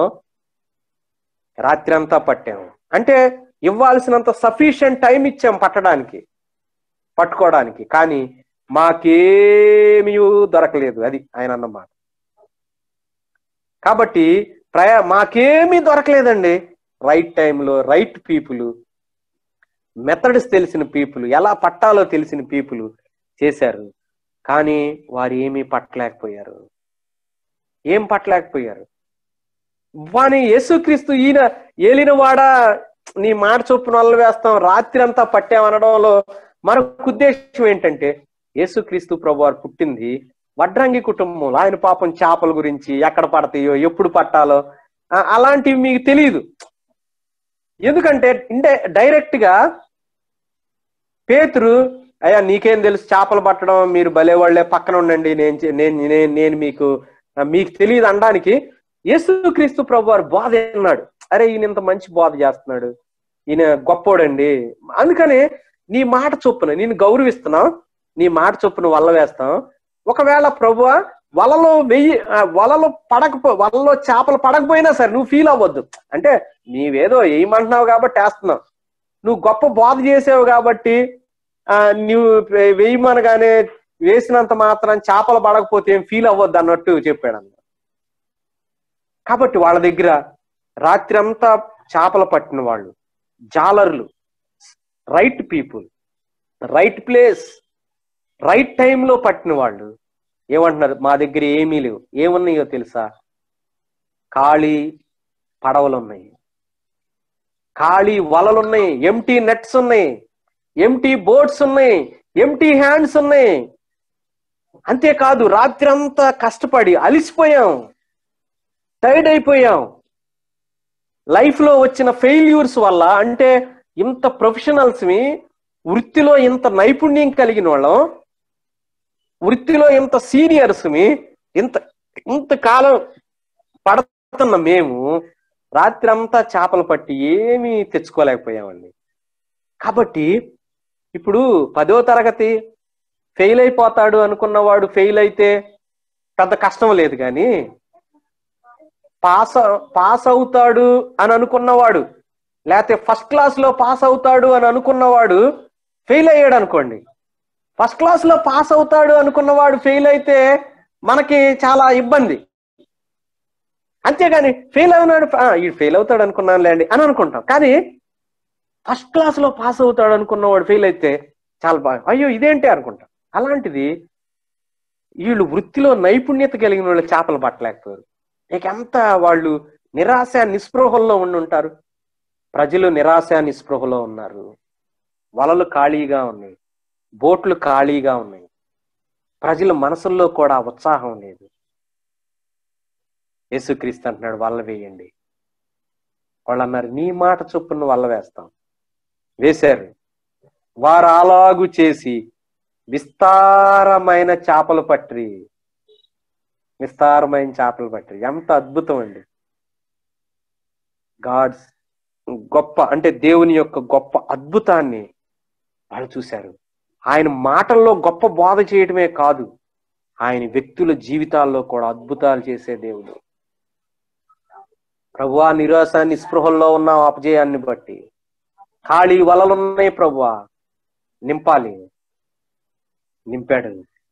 Speaker 1: రాత్రి అంతా పట్టాము అంటే ఇవ్వాల్సినంత సఫిషియంట్ టైం ఇచ్చాం పట్టడానికి పట్టుకోవడానికి కానీ మాకేమీ దొరకలేదు అది ఆయన అన్నమాట కాబట్టి ప్రయా మాకేమీ దొరకలేదండి రైట్ టైంలో రైట్ పీపుల్ మెథడ్స్ తెలిసిన పీపుల్ ఎలా పట్టాలో తెలిసిన పీపుల్ చేశారు కానీ వారు ఏమీ పట్టలేకపోయారు ఏం పట్టలేకపోయారు వాని యేసుక్రీస్తు ఈయన ఏలినవాడా నీ మాట చొప్పున వల్ల వేస్తాం రాత్రి అంతా పట్టామనడంలో మరొక ఉద్దేశం ఏంటంటే యేసుక్రీస్తు ప్రభు వారు పుట్టింది వడ్రంగి కుటుంబంలో ఆయన పాపం చేపల గురించి ఎక్కడ పడతాయో ఎప్పుడు పట్టాలో ఆ, అలాంటివి మీకు తెలియదు ఎందుకంటే ఇండే డైరెక్ట్ గా పేతురు అయ్యా నీకేం తెలుసు చేపలు పట్టడం మీరు భలే వాళ్ళే పక్కన ఉండండి నేను చే- నేను నేను- నేను మీకు ఆ, మీకు తెలియదు అనడానికి యేసుక్రీస్తు ప్రభు వారు బోధ అన్నాడు అరే ఈయన ఇంత మంచి బోధ చేస్తున్నాడు ఈయన గొప్పోడండి అందుకని నీ మాట చొప్పున నేను గౌరవిస్తున్నాం నీ మాట చొప్పున వల్ల వేస్తాం ఒకవేళ ప్రభు వలలో వెయ్యి ఆ, వలలో పడకపో వలలో చేపలు పడకపోయినా సరే నువ్వు ఫీల్ అవ్వద్దు అంటే నీవేదో వేయమంటున్నావు కాబట్టి వేస్తున్నావు నువ్వు గొప్ప బోధ చేసావు కాబట్టి ఆ నువ్వు వే- వేయమనగానే వేసినంత మాత్రం చేపలు పడకపోతే ఏం ఫీల్ అవ్వద్దు అన్నట్టు చెప్పాడు అన్న కాబట్టి వాళ్ళ దగ్గర రాత్రి అంతా చేపలు పట్టిన వాళ్ళు జాలర్లు right people right place right టైంలో పట్టిన వాళ్ళు ఏమంటున్నారు మా దగ్గర ఏమీ లేవు ఏమున్నాయో తెలుసా ఖాళీ పడవలు ఉన్నాయి ఖాళీ వలలు ఉన్నాయి ఎంటీ నెట్స్ ఉన్నాయి ఎంటీ బోట్స్ ఉన్నాయి ఎంటీ హ్యాండ్స్ ఉన్నాయి అంతేకాదు రాత్రి అంతా కష్టపడి అలిసిపోయాం టైర్డ్ అయిపోయాం లైఫ్ లో వచ్చిన ఫెయిల్యూర్స్ వల్ల అంటే ఇంత ప్రొఫెషనల్స్ ని వృత్తిలో ఇంత నైపుణ్యం కలిగిన వాళ్ళం వృత్తిలో ఇంత సీనియర్స్మి ఇంత ఇంత కాలం పడుతున్న మేము రాత్రి అంతా చేపలు పట్టి ఏమీ తెచ్చుకోలేకపోయామండి కాబట్టి ఇప్పుడు పదో తరగతి ఫెయిల్ అయిపోతాడు అనుకున్నవాడు ఫెయిల్ అయితే పెద్ద కష్టం లేదు కానీ పాస్ పాస్ అవుతాడు అని అనుకున్నవాడు లేకపోతే ఫస్ట్ క్లాస్ లో పాస్ అవుతాడు అని అనుకున్నవాడు ఫెయిల్ అయ్యాడు అనుకోండి ఫస్ట్ క్లాస్ లో పాస్ అవుతాడు అనుకున్నవాడు ఫెయిల్ అయితే మనకి చాలా ఇబ్బంది అంతేగాని ఫెయిల్ అవునాడు ఈ ఫెయిల్ అవుతాడు అనుకున్నానులేండి అని అనుకుంటాం కానీ ఫస్ట్ క్లాస్ లో పాస్ అవుతాడు అనుకున్నవాడు ఫెయిల్ అయితే చాలా బాగా అయ్యో ఇదేంటి అనుకుంటాం అలాంటిది వీళ్ళు వృత్తిలో నైపుణ్యత కలిగిన వాళ్ళు చేపలు పట్టలేకపోయారు ఇక ఎంత వాళ్ళు నిరాశ నిస్పృహల్లో ఉండి ఉంటారు ప్రజలు నిరాశ నిస్పృహలో ఉన్నారు వలలు ఖాళీగా ఉన్నాయి బోట్లు ఖాళీగా ఉన్నాయి ప్రజల మనసుల్లో కూడా ఉత్సాహం లేదు యేసుక్రీస్తు అంటున్నాడు వల్ల వేయండి వాళ్ళు అన్నారు నీ మాట చొప్పున వల్ల వేస్తాం వేశారు వారు అలాగు చేసి విస్తారమైన చేపలు పట్టి విస్తారమైన చేపలు పట్టి ఎంత అద్భుతం అండి గాడ్స్ గొప్ప అంటే దేవుని యొక్క గొప్ప అద్భుతాన్ని వాళ్ళు చూశారు ఆయన మాటల్లో గొప్ప బోధ చేయటమే కాదు ఆయన వ్యక్తుల జీవితాల్లో కూడా అద్భుతాలు చేసే దేవుడు ప్రభువా నిరాశ నిస్పృహల్లో ఉన్న అపజయాన్ని బట్టి ఖాళీ వలలున్నాయి ప్రభువా నింపాలి నింపాడు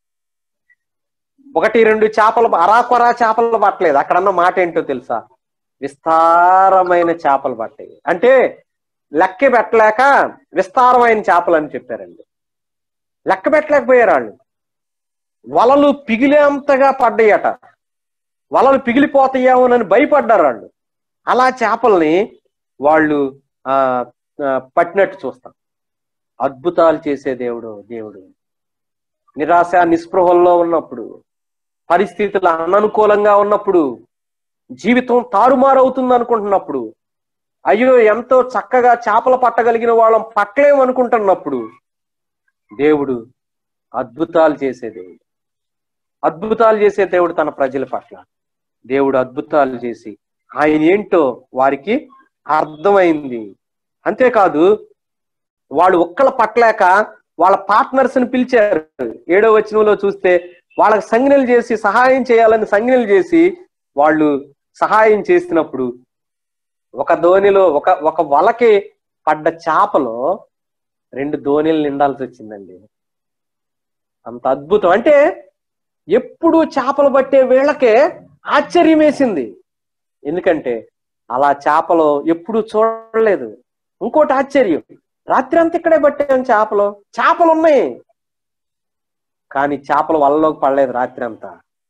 Speaker 1: ఒకటి రెండు చేపలు అరాకొరా చేపలు పట్టలేదు అక్కడన్న మాట ఏంటో తెలుసా విస్తారమైన చేపలు పట్టాయి అంటే లెక్క పెట్టలేక విస్తారమైన చేపలు అని చెప్పారండి లెక్క పెట్టలేకపోయారు వాళ్ళు వలలు పిగిలేంతగా పడ్డాయట వలలు పిగిలిపోతాయేమోనని భయపడ్డారు వాళ్ళు అలా చేపల్ని వాళ్ళు ఆ పట్టినట్టు చూస్తాం అద్భుతాలు చేసే దేవుడు దేవుడు నిరాశ నిస్పృహల్లో ఉన్నప్పుడు పరిస్థితులు అననుకూలంగా ఉన్నప్పుడు జీవితం తారుమారవుతుంది అనుకుంటున్నప్పుడు అయ్యో ఎంతో చక్కగా చేపలు పట్టగలిగిన వాళ్ళం పట్టలేము అనుకుంటున్నప్పుడు దేవుడు అద్భుతాలు చేసే దేవుడు అద్భుతాలు చేసే దేవుడు తన ప్రజల పట్ల దేవుడు అద్భుతాలు చేసి ఆయన ఏంటో వారికి అర్థమైంది అంతేకాదు వాళ్ళు ఒక్కళ్ళ పట్టలేక వాళ్ళ పార్ట్నర్స్ ని పిలిచారు ఏడో వచనంలో చూస్తే వాళ్ళకి సంజ్ఞలు చేసి సహాయం చేయాలని సంజ్ఞలు చేసి వాళ్ళు సహాయం చేసినప్పుడు ఒక ధోనిలో ఒక ఒక వలకి పడ్డ చేపలో రెండు ధోనిలు నిండాల్సి వచ్చిందండి అంత అద్భుతం అంటే ఎప్పుడు చేపలు పట్టే వీళ్ళకే ఆశ్చర్యం వేసింది ఎందుకంటే అలా చేపలు ఎప్పుడు చూడలేదు ఇంకోటి ఆశ్చర్యం రాత్రి అంతా ఇక్కడే పట్టాం చేపలు చేపలు ఉన్నాయి కానీ చేపలు వలలోకి పడలేదు రాత్రి అంతా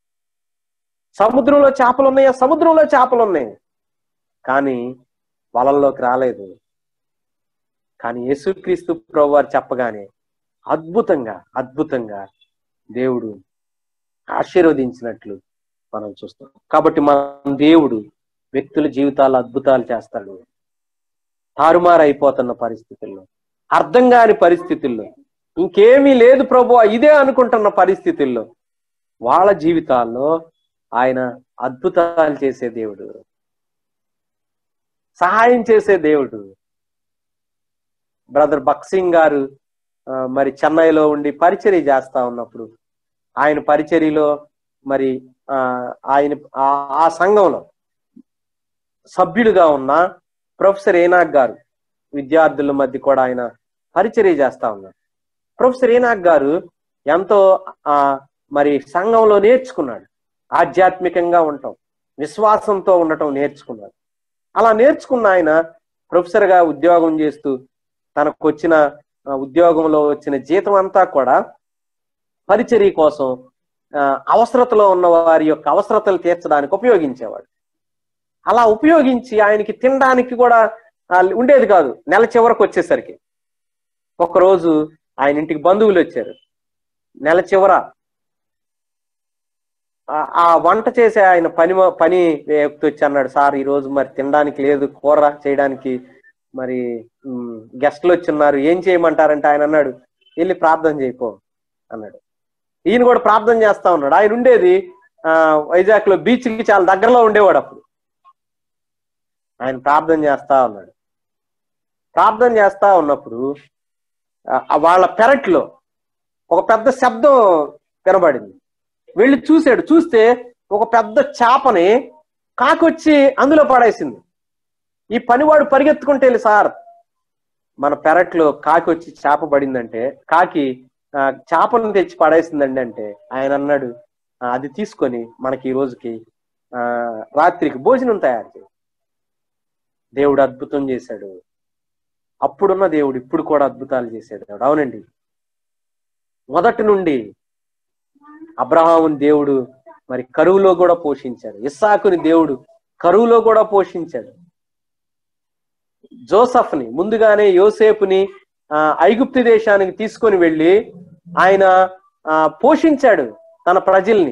Speaker 1: సముద్రంలో చేపలు ఉన్నాయా సముద్రంలో చేపలు ఉన్నాయి కానీ వలల్లోకి రాలేదు కానీ యేసుక్రీస్తు ప్రభు వారు చెప్పగానే అద్భుతంగా అద్భుతంగా దేవుడు ఆశీర్వదించినట్లు మనం చూస్తాం కాబట్టి మన దేవుడు వ్యక్తుల జీవితాలు అద్భుతాలు చేస్తాడు తారుమారు అయిపోతున్న పరిస్థితుల్లో అర్థం కాని పరిస్థితుల్లో ఇంకేమీ లేదు ప్రభు ఇదే అనుకుంటున్న పరిస్థితుల్లో వాళ్ళ జీవితాల్లో ఆయన అద్భుతాలు చేసే దేవుడు సహాయం చేసే దేవుడు బ్రదర్ బక్సింగ్ గారు మరి చెన్నైలో ఉండి పరిచర్య చేస్తా ఉన్నప్పుడు ఆయన పరిచర్యలో మరి ఆయన ఆ సంఘంలో సభ్యులుగా ఉన్న ప్రొఫెసర్ ఏనాగ్ గారు విద్యార్థుల మధ్య కూడా ఆయన పరిచర్య చేస్తా ఉన్నారు ప్రొఫెసర్ ఏనాగ్ గారు ఎంతో ఆ మరి సంఘంలో నేర్చుకున్నాడు ఆధ్యాత్మికంగా ఉండటం విశ్వాసంతో ఉండటం నేర్చుకున్నాడు అలా నేర్చుకున్న ఆయన ప్రొఫెసర్ గా ఉద్యోగం చేస్తూ తనకు వచ్చిన ఉద్యోగంలో వచ్చిన జీతం అంతా కూడా పరిచర్య కోసం అవసరతలో ఉన్న వారి యొక్క అవసరతలు తీర్చడానికి ఉపయోగించేవాడు అలా ఉపయోగించి ఆయనకి తినడానికి కూడా ఉండేది కాదు నెల చివరకు వచ్చేసరికి ఒకరోజు ఆయన ఇంటికి బంధువులు వచ్చారు నెల చివర ఆ వంట చేసే ఆయన పని పని వ్యక్తి వచ్చి అన్నాడు సార్ ఈ రోజు మరి తినడానికి లేదు కూర చేయడానికి మరి గెస్ట్లు వచ్చిన్నారు ఏం చేయమంటారంటే ఆయన అన్నాడు వెళ్ళి ప్రార్థన చేయపో అన్నాడు ఈయన కూడా ప్రార్థన చేస్తా ఉన్నాడు ఆయన ఉండేది ఆ వైజాగ్ లో బీచ్ కి చాలా దగ్గరలో ఉండేవాడు అప్పుడు ఆయన ప్రార్థన చేస్తా ఉన్నాడు ప్రార్థన చేస్తా ఉన్నప్పుడు ఆ వాళ్ళ పెరట్లో ఒక పెద్ద శబ్దం వినబడింది వెళ్ళి చూశాడు చూస్తే ఒక పెద్ద చేపని కాకొచ్చి అందులో పడేసింది ఈ పనివాడు పరిగెత్తుకుంటే వెళ్ళి సార్ మన పెరట్లో కాకి వచ్చి చేప పడిందంటే కాకి ఆ, చేపలను తెచ్చి పడేసిందండి అంటే ఆయన అన్నాడు "ఆ, అది తీసుకొని మనకి ఈ రోజుకి ఆ రాత్రికి భోజనం తయారు చేయి దేవుడు అద్భుతం చేశాడు అప్పుడున్న దేవుడు ఇప్పుడు కూడా అద్భుతాలు చేశాడు దేవుడు అవునండి మొదటి నుండి అబ్రహాముని దేవుడు మరి కరువులో కూడా పోషించాడు ఇస్సాకుని దేవుడు కరువులో కూడా పోషించాడు జోసఫ్ని ముందుగానే యోసేపుని ఆ, ఐగుప్తు దేశానికి తీసుకొని వెళ్ళి ఆయన ఆ, పోషించాడు తన ప్రజల్ని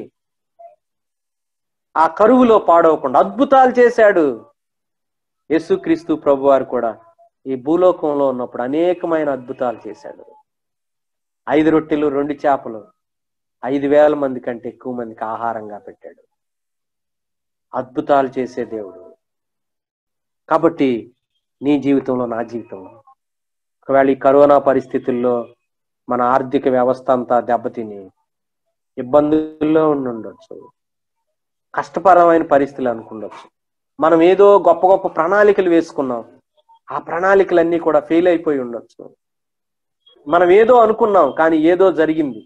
Speaker 1: ఆ కరువులో పాడవకుండా అద్భుతాలు చేశాడు యేసుక్రీస్తు ప్రభు వారు కూడా ఈ భూలోకంలో ఉన్నప్పుడు అనేకమైన అద్భుతాలు చేశాడు ఐదు రొట్టెలు రెండు చేపలు ఐదు వేల మంది కంటే ఎక్కువ మందికి ఆహారంగా పెట్టాడు అద్భుతాలు చేసే దేవుడు కాబట్టి నీ జీవితంలో నా జీవితంలో ఒకవేళ ఈ కరోనా పరిస్థితుల్లో మన ఆర్థిక వ్యవస్థ అంతా దెబ్బతిని ఇబ్బందుల్లో ఉండి ఉండొచ్చు కష్టపరమైన పరిస్థితులు అనుకుండొచ్చు మనం ఏదో గొప్ప గొప్ప ప్రణాళికలు వేసుకున్నాం ఆ ప్రణాళికలన్నీ కూడా ఫెయిల్ అయిపోయి ఉండొచ్చు మనం ఏదో అనుకున్నాం కానీ ఏదో జరిగింది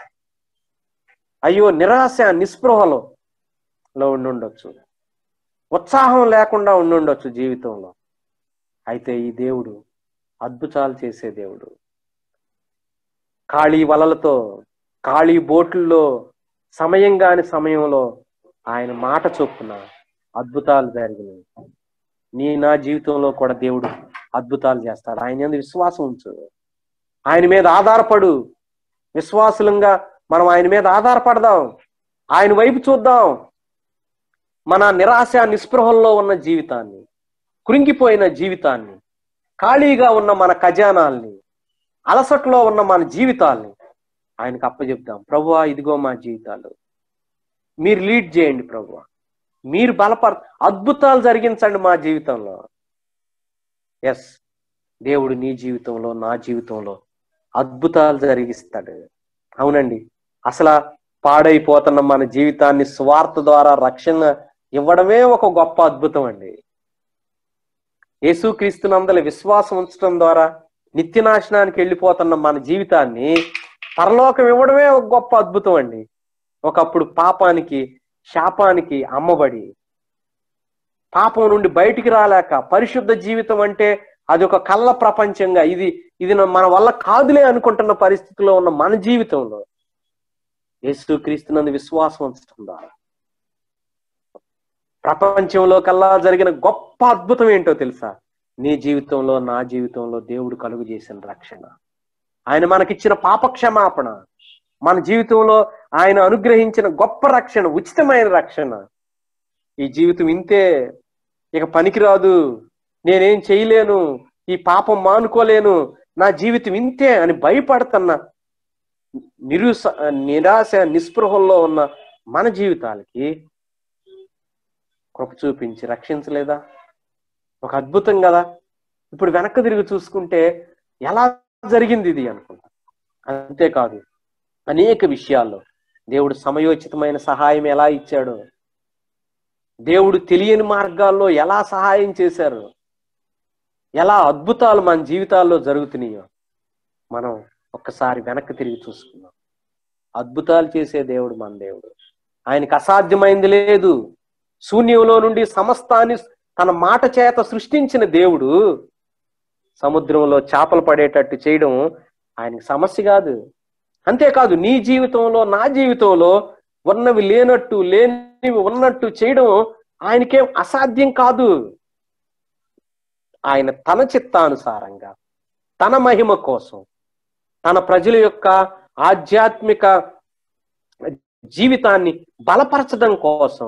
Speaker 1: అయ్యో నిరాశ నిస్పృహలో లో ఉండి ఉండొచ్చు ఉత్సాహం లేకుండా ఉండి ఉండొచ్చు జీవితంలో అయితే ఈ దేవుడు అద్భుతాలు చేసే దేవుడు ఖాళీ వలలతో ఖాళీ బోట్లలో సమయం కాని సమయంలో ఆయన మాట చొప్పున అద్భుతాలు జరిగినాయి నీ నా జీవితంలో కూడా దేవుడు అద్భుతాలు చేస్తాడు ఆయన మీద విశ్వాసం ఉంచు ఆయన మీద ఆధారపడు విశ్వాసులంగా మనం ఆయన మీద ఆధారపడదాం ఆయన వైపు చూద్దాం మన నిరాశ నిస్పృహల్లో ఉన్న జీవితాన్ని కృంగిపోయిన జీవితాన్ని ఖాళీగా ఉన్న మన ఖజానాల్ని అలసట్లో ఉన్న మన జీవితాల్ని ఆయనకు అప్పచెప్దాం ప్రభువా ఇదిగో మా జీవితాలు మీరు లీడ్ చేయండి ప్రభువా మీరు బలపర అద్భుతాలు జరిగించండి మా జీవితంలో ఎస్ దేవుడు నీ జీవితంలో నా జీవితంలో అద్భుతాలు జరిగిస్తాడు అవునండి అసలు పాడైపోతున్న మన జీవితాన్ని స్వార్థ ద్వారా రక్షణ ఇవ్వడమే ఒక గొప్ప అద్భుతం అండి యేసుక్రీస్తునందల విశ్వాసం ఉంచడం ద్వారా నిత్య నాశనానికి వెళ్ళిపోతున్న మన జీవితాన్ని పరలోకం ఇవ్వడమే ఒక గొప్ప అద్భుతం అండి ఒకప్పుడు పాపానికి శాపానికి అమ్మబడి పాపం నుండి బయటికి రాలేక పరిశుద్ధ జీవితం అంటే అది ఒక కళ్ళ ప్రపంచంగా ఇది ఇది నా- మన వల్ల కాదులే అనుకుంటున్న పరిస్థితిలో ఉన్న మన జీవితంలో యేసు క్రీస్తునందు విశ్వాసం ఉంచడం ద్వారా ప్రపంచంలో కల్లా జరిగిన గొప్ప అద్భుతం ఏంటో తెలుసా నీ జీవితంలో నా జీవితంలో దేవుడు కలుగు చేసిన రక్షణ ఆయన మనకిచ్చిన పాప క్షమాపణ మన జీవితంలో ఆయన అనుగ్రహించిన గొప్ప రక్షణ ఉచితమైన రక్షణ ఈ జీవితం ఇంతే ఇక పనికిరాదు నేనేం చేయలేను ఈ పాపం మానుకోలేను నా జీవితం ఇంతే అని భయపడుతున్న నిరుస నిరాశ నిస్పృహల్లో ఉన్న మన జీవితాలకి కృప చూపించి రక్షించలేదా ఒక అద్భుతం కదా ఇప్పుడు వెనక్కి తిరిగి చూసుకుంటే ఎలా జరిగింది ఇది అనుకుంటా అంతేకాదు అనేక విషయాల్లో దేవుడు సమయోచితమైన సహాయం ఎలా ఇచ్చాడో దేవుడు తెలియని మార్గాల్లో ఎలా సహాయం చేశారు ఎలా అద్భుతాలు మన జీవితాల్లో జరుగుతున్నాయో మనం ఒక్కసారి వెనక్కి తిరిగి చూసుకుందాం అద్భుతాలు చేసే దేవుడు మన దేవుడు ఆయనకు అసాధ్యమైంది లేదు శూన్యంలో నుండి సమస్తాన్ని తన మాట చేత సృష్టించిన దేవుడు సముద్రంలో చేపలు పడేటట్టు చేయడం ఆయనకి సమస్య కాదు అంతేకాదు నీ జీవితంలో నా జీవితంలో ఉన్నవి లేనట్టు లేనివి ఉన్నట్టు చేయడం ఆయనకేం అసాధ్యం కాదు ఆయన తన చిత్తానుసారంగా తన మహిమ కోసం తన ప్రజల యొక్క ఆధ్యాత్మిక జీవితాన్ని బలపరచడం కోసం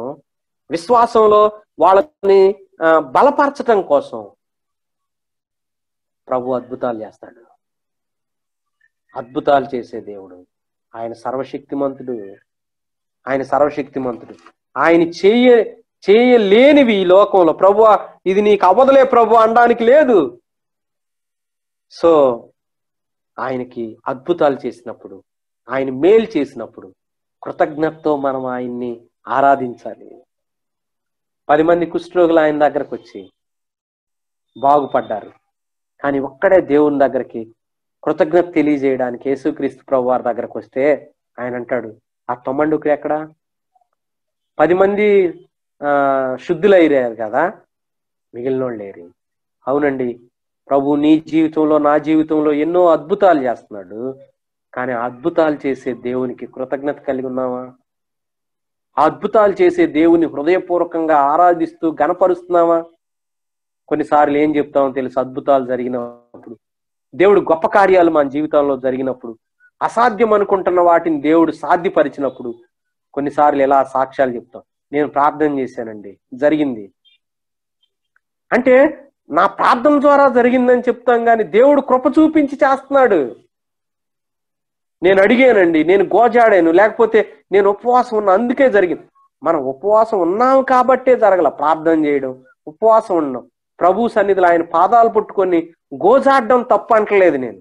Speaker 1: విశ్వాసంలో వాళ్ళని ఆ, బలపరచడం కోసం ప్రభు అద్భుతాలు చేస్తాడు అద్భుతాలు చేసే దేవుడు ఆయన సర్వశక్తిమంతుడు ఆయన సర్వశక్తిమంతుడు ఆయన చేయ చేయలేనివి ఈ లోకంలో ప్రభు ఇది నీకు అవ్వదులే ప్రభు అనడానికి లేదు సో ఆయనకి అద్భుతాలు చేసినప్పుడు ఆయన మేలు చేసినప్పుడు కృతజ్ఞతతో మనం ఆయన్ని ఆరాధించాలి పది మంది కుష్ఠరోగులు ఆయన దగ్గరకు వచ్చి బాగుపడ్డారు కానీ ఒక్కడే దేవుని దగ్గరికి కృతజ్ఞత తెలియజేయడానికి యేసుక్రీస్తు ప్రభు వారి దగ్గరకు వస్తే ఆయన అంటాడు ఆ తొమ్మండుకు ఎక్కడా పది మంది ఆ శుద్ధులయ్యారు కదా మిగిలిన వాళ్ళు లేరు అవునండి ప్రభు నీ జీవితంలో నా జీవితంలో ఎన్నో అద్భుతాలు చేస్తున్నాడు కానీ ఆ అద్భుతాలు చేసే దేవునికి కృతజ్ఞత కలిగి ఉన్నావా ఆ అద్భుతాలు చేసే దేవుని హృదయపూర్వకంగా ఆరాధిస్తూ గనపరుస్తున్నావా కొన్నిసార్లు ఏం చెప్తామో తెలుసు అద్భుతాలు జరిగినప్పుడు దేవుడు గొప్ప కార్యాలు మన జీవితంలో జరిగినప్పుడు అసాధ్యం అనుకుంటున్న వాటిని దేవుడు సాధ్యపరిచినప్పుడు కొన్నిసార్లు ఎలా సాక్ష్యాలు చెప్తాం నేను ప్రార్థన చేశానండి జరిగింది అంటే నా ప్రార్థన ద్వారా జరిగిందని చెప్తాం కానీ దేవుడు కృప చూపించి చేస్తున్నాడు నేను అడిగానండి నేను గోజాడాను లేకపోతే నేను ఉపవాసం ఉన్నా అందుకే జరిగింది మనం ఉపవాసం ఉన్నాం కాబట్టే జరగల ప్రార్థన చేయడం ఉపవాసం ఉన్నాం ప్రభు సన్నిధిలో ఆయన పాదాలు పట్టుకొని గోజాడడం తప్ప అంటలేదు నేను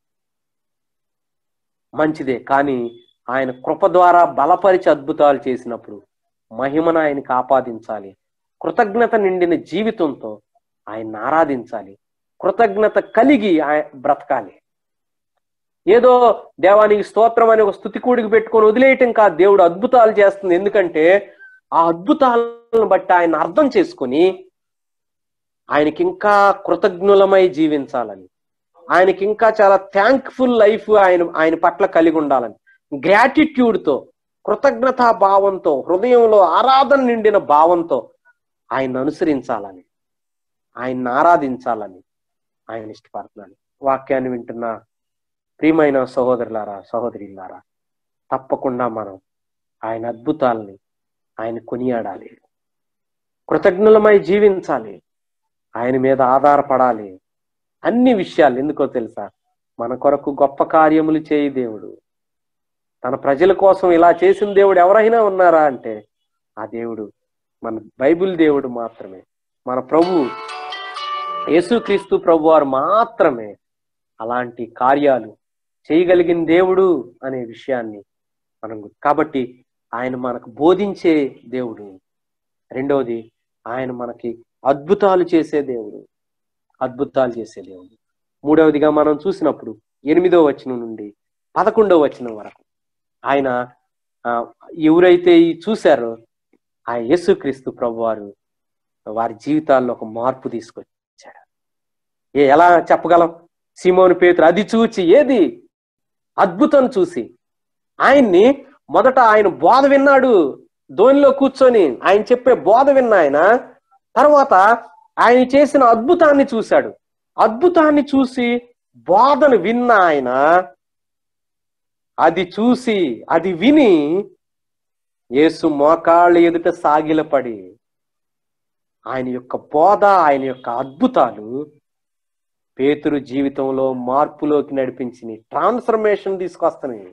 Speaker 1: మంచిదే కానీ ఆయన కృప ద్వారా బలపరిచి అద్భుతాలు చేసినప్పుడు మహిమను ఆయనకి ఆపాదించాలి కృతజ్ఞత నిండిన జీవితంతో ఆయన్ని ఆరాధించాలి కృతజ్ఞత కలిగి ఆయ బ్రతకాలి ఏదో దేవానికి స్తోత్రం అనే ఒక స్థుతి కూడికి పెట్టుకొని వదిలేయటం కాదు దేవుడు అద్భుతాలు చేస్తుంది ఎందుకంటే ఆ అద్భుతాలను బట్టి ఆయన అర్థం చేసుకొని ఆయనకి ఇంకా కృతజ్ఞులమై జీవించాలని ఆయనకి ఇంకా చాలా థ్యాంక్ఫుల్ లైఫ్ ఆయన ఆయన పట్ల కలిగి ఉండాలని గ్రాటిట్యూడ్ తో కృతజ్ఞతా భావంతో హృదయంలో ఆరాధన నిండిన భావంతో ఆయన్ని అనుసరించాలని ఆయన్ని ఆరాధించాలని ఆయన ఇష్టపడుతున్నాను వాక్యాన్ని వింటున్న ప్రియమైన సహోదరులారా సహోదరులారా తప్పకుండా మనం ఆయన అద్భుతాలని ఆయన కొనియాడాలి కృతజ్ఞులమై జీవించాలి ఆయన మీద ఆధారపడాలి అన్ని విషయాలు ఎందుకో తెలుసా మన కొరకు గొప్ప కార్యములు చేయి దేవుడు తన ప్రజల కోసం ఇలా చేసిన దేవుడు ఎవరైనా ఉన్నారా అంటే ఆ దేవుడు మన బైబిల్ దేవుడు మాత్రమే మన ప్రభు యేసుక్రీస్తు ప్రభు వారు మాత్రమే అలాంటి కార్యాలు చేయగలిగిన దేవుడు అనే విషయాన్ని మనం గుర్తు- కాబట్టి ఆయన మనకు బోధించే దేవుడు రెండవది ఆయన మనకి అద్భుతాలు చేసే దేవుడు అద్భుతాలు చేసే దేవుడు మూడవదిగా మనం చూసినప్పుడు ఎనిమిదో వచనం నుండి పదకొండవ వచనం వరకు ఆయన ఆ, ఎవరైతే ఈ చూశారో ఆ యేసుక్రీస్తు ప్రభు వారు వారి జీవితాల్లో ఒక మార్పు తీసుకొచ్చాడు ఏ ఎలా చెప్పగలం సిమోను పేతురు అది చూచి ఏది అద్భుతం చూసి ఆయన్ని మొదట ఆయన బోధ విన్నాడు ధోనిలో కూర్చొని ఆయన చెప్పే బోధ విన్న ఆయన తర్వాత ఆయన చేసిన అద్భుతాన్ని చూశాడు అద్భుతాన్ని చూసి బోధను విన్న ఆయన అది చూసి అది విని యేసు మోకాళ్ళ ఎదుట సాగిలపడి ఆయన యొక్క బోధ ఆయన యొక్క అద్భుతాలు పేతురు జీవితంలో మార్పులోకి నడిపించి ట్రాన్స్ఫర్మేషన్ తీసుకొస్తున్నాయి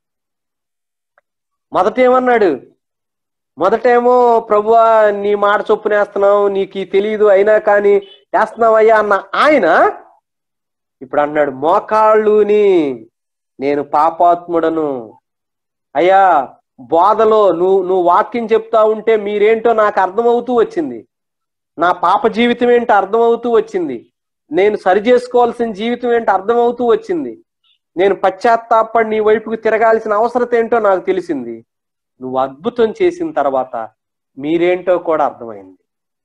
Speaker 1: మొదటేమన్నాడు మొదటేమో ప్రభువా నీ మాట చొప్పునేస్తున్నావు నీకు ఈ తెలియదు అయినా కానీ వేస్తున్నావయ్యా అన్న ఆయన ఇప్పుడు అన్నాడు మోకాళ్ళుని నేను పాపాత్ముడను అయ్యా బోధలో నువ్వు నువ్వు వాక్యం చెప్తా ఉంటే మీరేంటో నాకు అర్థమవుతూ వచ్చింది నా పాప జీవితం ఏంటో అర్థమవుతూ వచ్చింది నేను సరి చేసుకోవాల్సిన జీవితం ఏంటో అర్థమవుతూ వచ్చింది నేను పశ్చాత్తాపడి నీ వైపుకు తిరగాల్సిన అవసరత ఏంటో నాకు తెలిసింది నువ్వు అద్భుతం చేసిన తర్వాత మీరేంటో కూడా అర్థమైంది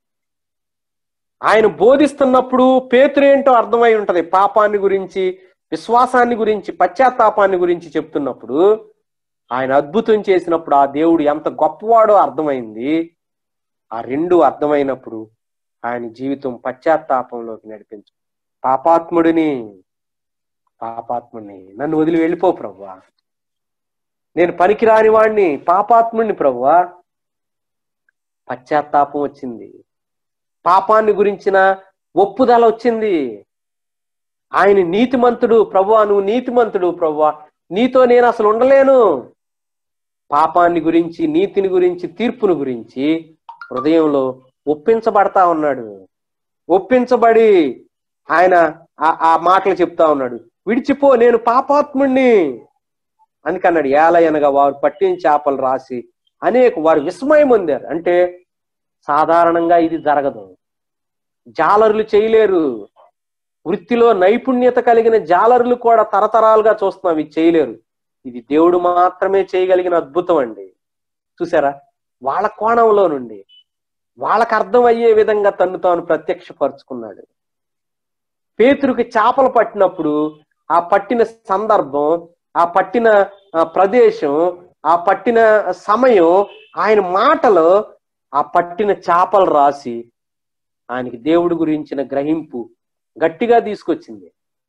Speaker 1: ఆయన బోధిస్తున్నప్పుడు పేతురేంటో అర్థమై ఉంటది పాపాన్ని గురించి విశ్వాసాన్ని గురించి పశ్చాత్తాపాన్ని గురించి చెప్తున్నప్పుడు ఆయన అద్భుతం చేసినప్పుడు ఆ దేవుడు ఎంత గొప్పవాడో అర్థమైంది ఆ రెండు అర్థమైనప్పుడు ఆయన జీవితం పశ్చాత్తాపంలోకి నడిపించు పాపాత్ముడిని పాపాత్ముడిని నన్ను వదిలి వెళ్ళిపో ప్రభువా నేను పనికిరాని వాడిని పాపాత్ముడిని ప్రభువా పశ్చాత్తాపం వచ్చింది పాపాన్ని గురించిన ఒప్పుదల వచ్చింది ఆయన నీతిమంతుడు ప్రభువా నువ్వు నీతిమంతుడు ప్రభువా నీతో నేను అసలు ఉండలేను పాపాన్ని గురించి నీతిని గురించి తీర్పుని గురించి హృదయంలో ఒప్పించబడతా ఉన్నాడు ఒప్పించబడి ఆయన ఆ- ఆ మాటలు చెప్తా ఉన్నాడు విడిచిపో నేను పాపాత్ముణ్ణి అందుకన్నాడు ఏలయనగా వారు పట్టిన చేపలు రాసి అనేక వారు విస్మయం పొందారు అంటే సాధారణంగా ఇది జరగదు జాలరులు చేయలేరు వృత్తిలో నైపుణ్యత కలిగిన జాలరులు కూడా తరతరాలుగా చూస్తున్నాం ఇది చేయలేరు ఇది దేవుడు మాత్రమే చేయగలిగిన అద్భుతం అండి చూసారా వాళ్ళ కోణంలో నుండి వాళ్ళకు అర్థమయ్యే విధంగా తన్ను తాను ప్రత్యక్షపరుచుకున్నాడు పేతురుకి చేపలు పట్టినప్పుడు ఆ పట్టిన సందర్భం ఆ పట్టిన ఆ, ప్రదేశం ఆ పట్టిన సమయం ఆయన మాటలో ఆ పట్టిన చేపలు రాసి ఆయనకి దేవుడి గురించిన గ్రహింపు గట్టిగా తీసుకొచ్చింది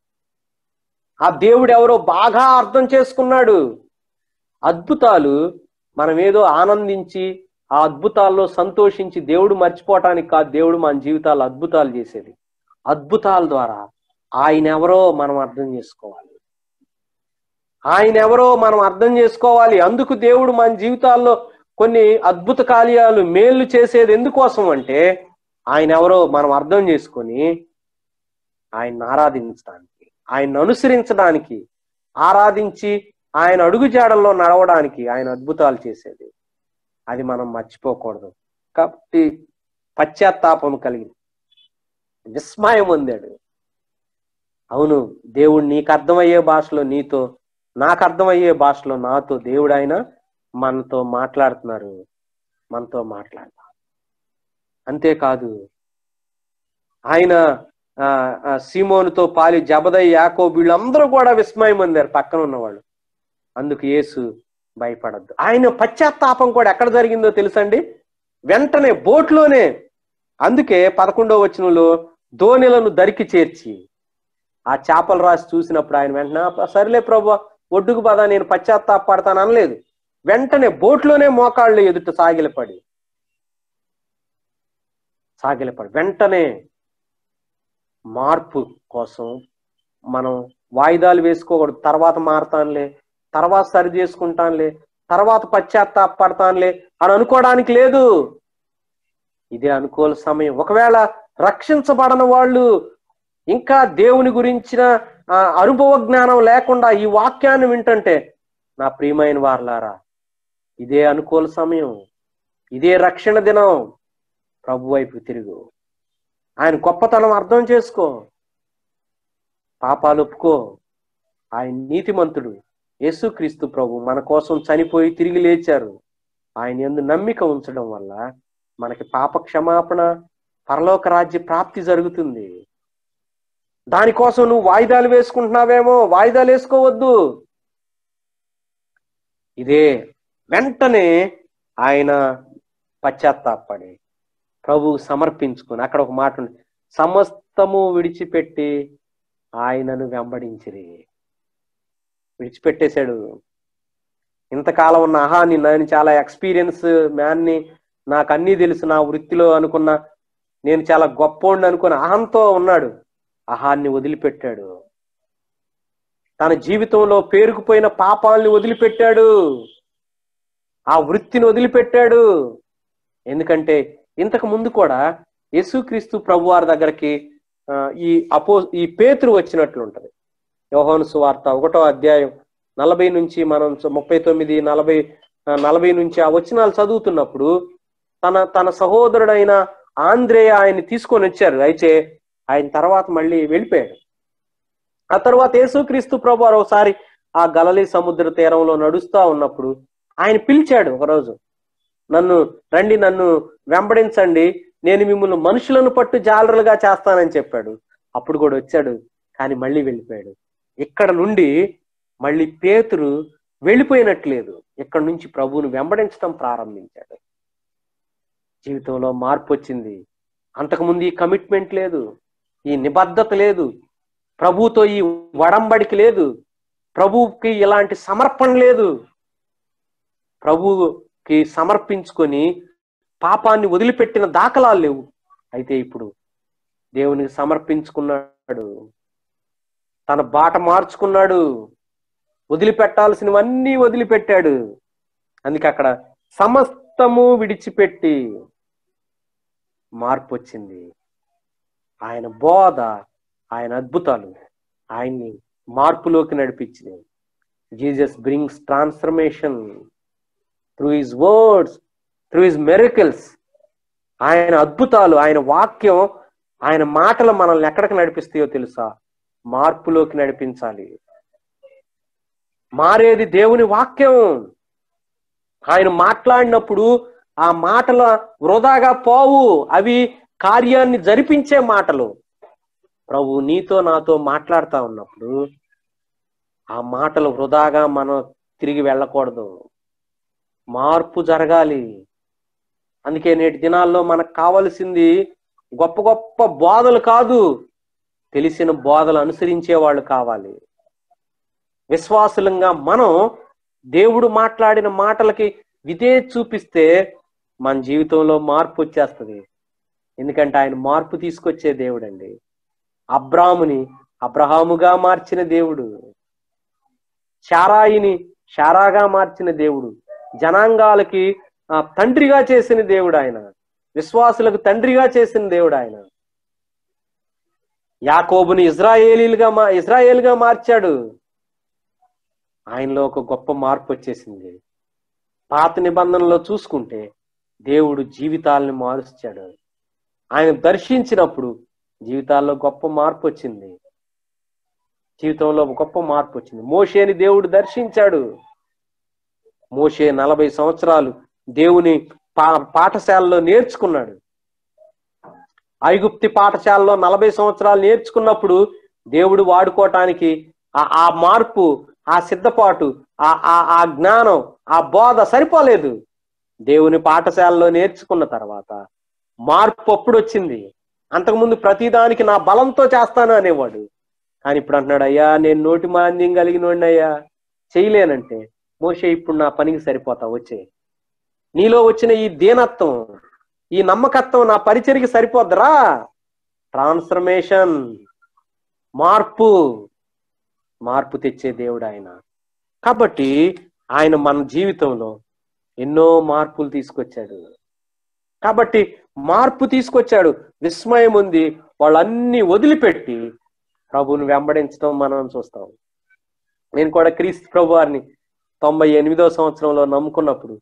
Speaker 1: ఆ దేవుడు ఎవరో బాగా అర్థం చేసుకున్నాడు అద్భుతాలు మనం ఏదో ఆనందించి ఆ అద్భుతాల్లో సంతోషించి దేవుడు మర్చిపోవటానికి కాదు దేవుడు మన జీవితాల్లో అద్భుతాలు చేసేది అద్భుతాల ద్వారా ఆయన ఎవరో మనం అర్థం చేసుకోవాలి ఆయన ఎవరో మనం అర్థం చేసుకోవాలి అందుకు దేవుడు మన జీవితాల్లో కొన్ని అద్భుత కార్యాలు మేలు చేసేది ఎందుకోసం అంటే ఆయన ఎవరో మనం అర్థం చేసుకొని ఆయన్ని ఆరాధించడానికి ఆయన్ని అనుసరించడానికి ఆరాధించి ఆయన అడుగుజాడల్లో నడవడానికి ఆయన అద్భుతాలు చేసేది అది మనం మర్చిపోకూడదు కాబట్టి పశ్చాత్తాపం కలిగింది విస్మయం పొందాడు అవును దేవుడు నీకు అర్థమయ్యే భాషలో నీతో నాకు అర్థమయ్యే భాషలో నాతో దేవుడు ఆయన మనతో మాట్లాడుతున్నారు మనతో మాట్లాడతారు అంతేకాదు ఆయన ఆ, ఆ, సీమోనుతో పాలి జబదయ్య యాకో వీళ్ళందరూ కూడా విస్మయం పొందారు పక్కన ఉన్నవాళ్ళు అందుకు యేసు భయపడద్దు ఆయన పశ్చాత్తాపం కూడా ఎక్కడ జరిగిందో తెలుసండి వెంటనే బోట్లోనే అందుకే పదకొండో వచనంలో దోణిలను దరికి చేర్చి ఆ చేపలు రాసి చూసినప్పుడు ఆయన వెంటనే "ఆ, సరేలే ప్రభు ఒడ్డుకు పద నేను పశ్చాత్తాపడతాను అనలేదు వెంటనే బోట్లోనే మోకాళ్ళు ఎదుట సాగిలపడి సాగిలపడి వెంటనే మార్పు కోసం మనం వాయిదాలు వేసుకోకూడదు తర్వాత మారతానులే తర్వాత సరి చేసుకుంటానులే తర్వాత పశ్చాత్తాపడతానులే అని అనుకోవడానికి లేదు ఇదే అనుకోని సమయం ఒకవేళ రక్షించబడని వాళ్ళు ఇంకా దేవుని గురించిన ఆ, అనుభవ జ్ఞానం లేకుండా ఈ వాక్యాన్ని వింటుంటే నా ప్రియమైన వారలారా ఇదే అనుకూల సమయం ఇదే రక్షణ దినం ప్రభు వైపు తిరుగు ఆయన గొప్పతనం అర్థం చేసుకో పాపాలు ఒప్పుకో ఆయన నీతిమంతుడు యేసుక్రీస్తు ప్రభు మన కోసం చనిపోయి తిరిగి లేచారు ఆయన ఎందు నమ్మిక ఉంచడం వల్ల మనకి పాప క్షమాపణ పరలోక రాజ్య ప్రాప్తి జరుగుతుంది దానికోసం నువ్వు వాయిదాలు వేసుకుంటున్నావేమో వాయిదాలు వేసుకోవద్దు ఇదే వెంటనే ఆయన పశ్చాత్తాపడి ప్రభు సమర్పించుకుని అక్కడ ఒక మాట ఉంది సమస్తము విడిచిపెట్టి ఆయనను వెంబడించిరి విడిచిపెట్టేశాడు ఇంతకాలం ఉన్న ఆహా నిన్న నేను చాలా ఎక్స్పీరియన్స్ మ్యాన్ని నాకు అన్నీ తెలుసు నా వృత్తిలో అనుకున్న నేను చాలా గొప్పోండి అనుకున్న అహంతో ఉన్నాడు అహాన్ని వదిలిపెట్టాడు తన జీవితంలో పేరుకుపోయిన పాపాలని వదిలిపెట్టాడు ఆ వృత్తిని వదిలిపెట్టాడు ఎందుకంటే ఇంతకు ముందు కూడా యేసుక్రీస్తు ప్రభువారి దగ్గరికి ఆ, ఈ అపో ఈ పేతురు వచ్చినట్లు ఉంటది యోహాను సువార్త ఒకటో అధ్యాయం నలభై నుంచి మనం ముప్పై తొమ్మిది నలభై ఆ, నలభై నుంచి ఆ వచనాలు చదువుతున్నప్పుడు తన తన సహోదరుడైన ఆంధ్రేయ ఆయన్ని తీసుకొని వచ్చారు అయితే ఆయన తర్వాత మళ్ళీ వెళ్ళిపోయాడు ఆ తర్వాత యేసుక్రీస్తు ప్రభు వారు ఒకసారి ఆ గలలీ సముద్ర తీరంలో నడుస్తా ఉన్నప్పుడు ఆయన పిలిచాడు ఒకరోజు నన్ను రండి నన్ను వెంబడించండి నేను మిమ్మల్ని మనుషులను పట్టు జాలరులుగా చేస్తానని చెప్పాడు అప్పుడు కూడా వచ్చాడు కానీ మళ్ళీ వెళ్ళిపోయాడు ఇక్కడ నుండి మళ్ళీ పేతురు వెళ్ళిపోయినట్లేదు ఇక్కడ నుంచి ప్రభువును వెంబడించడం ప్రారంభించాడు జీవితంలో మార్పు వచ్చింది అంతకుముందు ఈ కమిట్మెంట్ లేదు ఈ నిబద్ధత లేదు ప్రభువుతో ఈ వడంబడికి లేదు ప్రభువుకి ఇలాంటి సమర్పణ లేదు ప్రభువుకి సమర్పించుకొని పాపాన్ని వదిలిపెట్టిన దాఖలాలు లేవు అయితే ఇప్పుడు దేవునికి సమర్పించుకున్నాడు తన బాట మార్చుకున్నాడు వదిలిపెట్టాల్సినవన్నీ వదిలిపెట్టాడు అందుకే అక్కడ సమస్తము విడిచిపెట్టి మార్పు వచ్చింది ఆయన బోధ ఆయన అద్భుతాలు ఆయన్ని మార్పులోకి నడిపించినాయి Jesus brings transformation through his words through his miracles ఆయన అద్భుతాలు ఆయన వాక్యం ఆయన మాటలు మనల్ని ఎక్కడికి నడిపిస్తాయో తెలుసా మార్పులోకి నడిపించాలి మారేది దేవుని వాక్యం ఆయన మాట్లాడినప్పుడు ఆ మాటల వృధాగా పోవు అవి కార్యాన్ని జరిపించే మాటలు ప్రభు నీతో నాతో మాట్లాడుతా ఉన్నప్పుడు ఆ మాటలు వృధాగా మనం తిరిగి వెళ్ళకూడదు మార్పు జరగాలి అందుకే నేటి దినాల్లో మనకు కావలసింది గొప్ప గొప్ప బోధలు కాదు తెలిసిన బోధలు అనుసరించే వాళ్ళు కావాలి విశ్వాసులంగా మనం దేవుడు మాట్లాడిన మాటలకి విధే చూపిస్తే మన జీవితంలో మార్పు వచ్చేస్తుంది ఎందుకంటే ఆయన మార్పు తీసుకొచ్చే దేవుడు అండి అబ్రాముని అబ్రహాముగా మార్చిన దేవుడు శారాయిని శారాగా మార్చిన దేవుడు జనాంగాలకి ఆ, తండ్రిగా చేసిన దేవుడు ఆయన విశ్వాసులకు తండ్రిగా చేసిన దేవుడు ఆయన యాకోబుని ఇజ్రాయేలీలుగా మా ఇజ్రాయేల్గా మార్చాడు ఆయనలో ఒక గొప్ప మార్పు వచ్చేసింది పాత నిబంధనలో చూసుకుంటే దేవుడు జీవితాలను మారుస్తాడు ఆయన దర్శించినప్పుడు జీవితాల్లో గొప్ప మార్పు వచ్చింది జీవితంలో ఒక గొప్ప మార్పు వచ్చింది మోషేని దేవుడు దర్శించాడు మోషే నలభై సంవత్సరాలు దేవుని పా పాఠశాలలో నేర్చుకున్నాడు ఐగుప్తి పాఠశాలలో నలభై సంవత్సరాలు నేర్చుకున్నప్పుడు దేవుడు వాడుకోవటానికి ఆ ఆ మార్పు ఆ సిద్ధపాటు ఆ ఆ ఆ జ్ఞానం ఆ బోధ సరిపోలేదు దేవుని పాఠశాలలో నేర్చుకున్న తర్వాత మార్పు అప్పుడు వచ్చింది అంతకుముందు ప్రతిదానికి నా బలంతో చేస్తాను అనేవాడు కానీ ఇప్పుడు అంటున్నాడు అయ్యా నేను నోటి మాంద్యం కలిగిన అయ్యా చేయలేనంటే మోషే ఇప్పుడు నా పనికి సరిపోతా వచ్చే నీలో వచ్చిన ఈ దీనత్వం ఈ నమ్మకత్వం నా పరిచర్కి సరిపోద్దురా ట్రాన్స్ఫర్మేషన్ మార్పు మార్పు తెచ్చే దేవుడు ఆయన కాబట్టి ఆయన మన జీవితంలో ఎన్నో మార్పులు తీసుకొచ్చాడు కాబట్టి మార్పు తీసుకొచ్చాడు విస్మయం ఉంది వాళ్ళన్నీ వదిలిపెట్టి ప్రభువుని వెంబడించడం మనం చూస్తాం నేను కూడా క్రీస్తు ప్రభు వారిని తొంభై ఎనిమిదో సంవత్సరంలో నమ్ముకున్నప్పుడు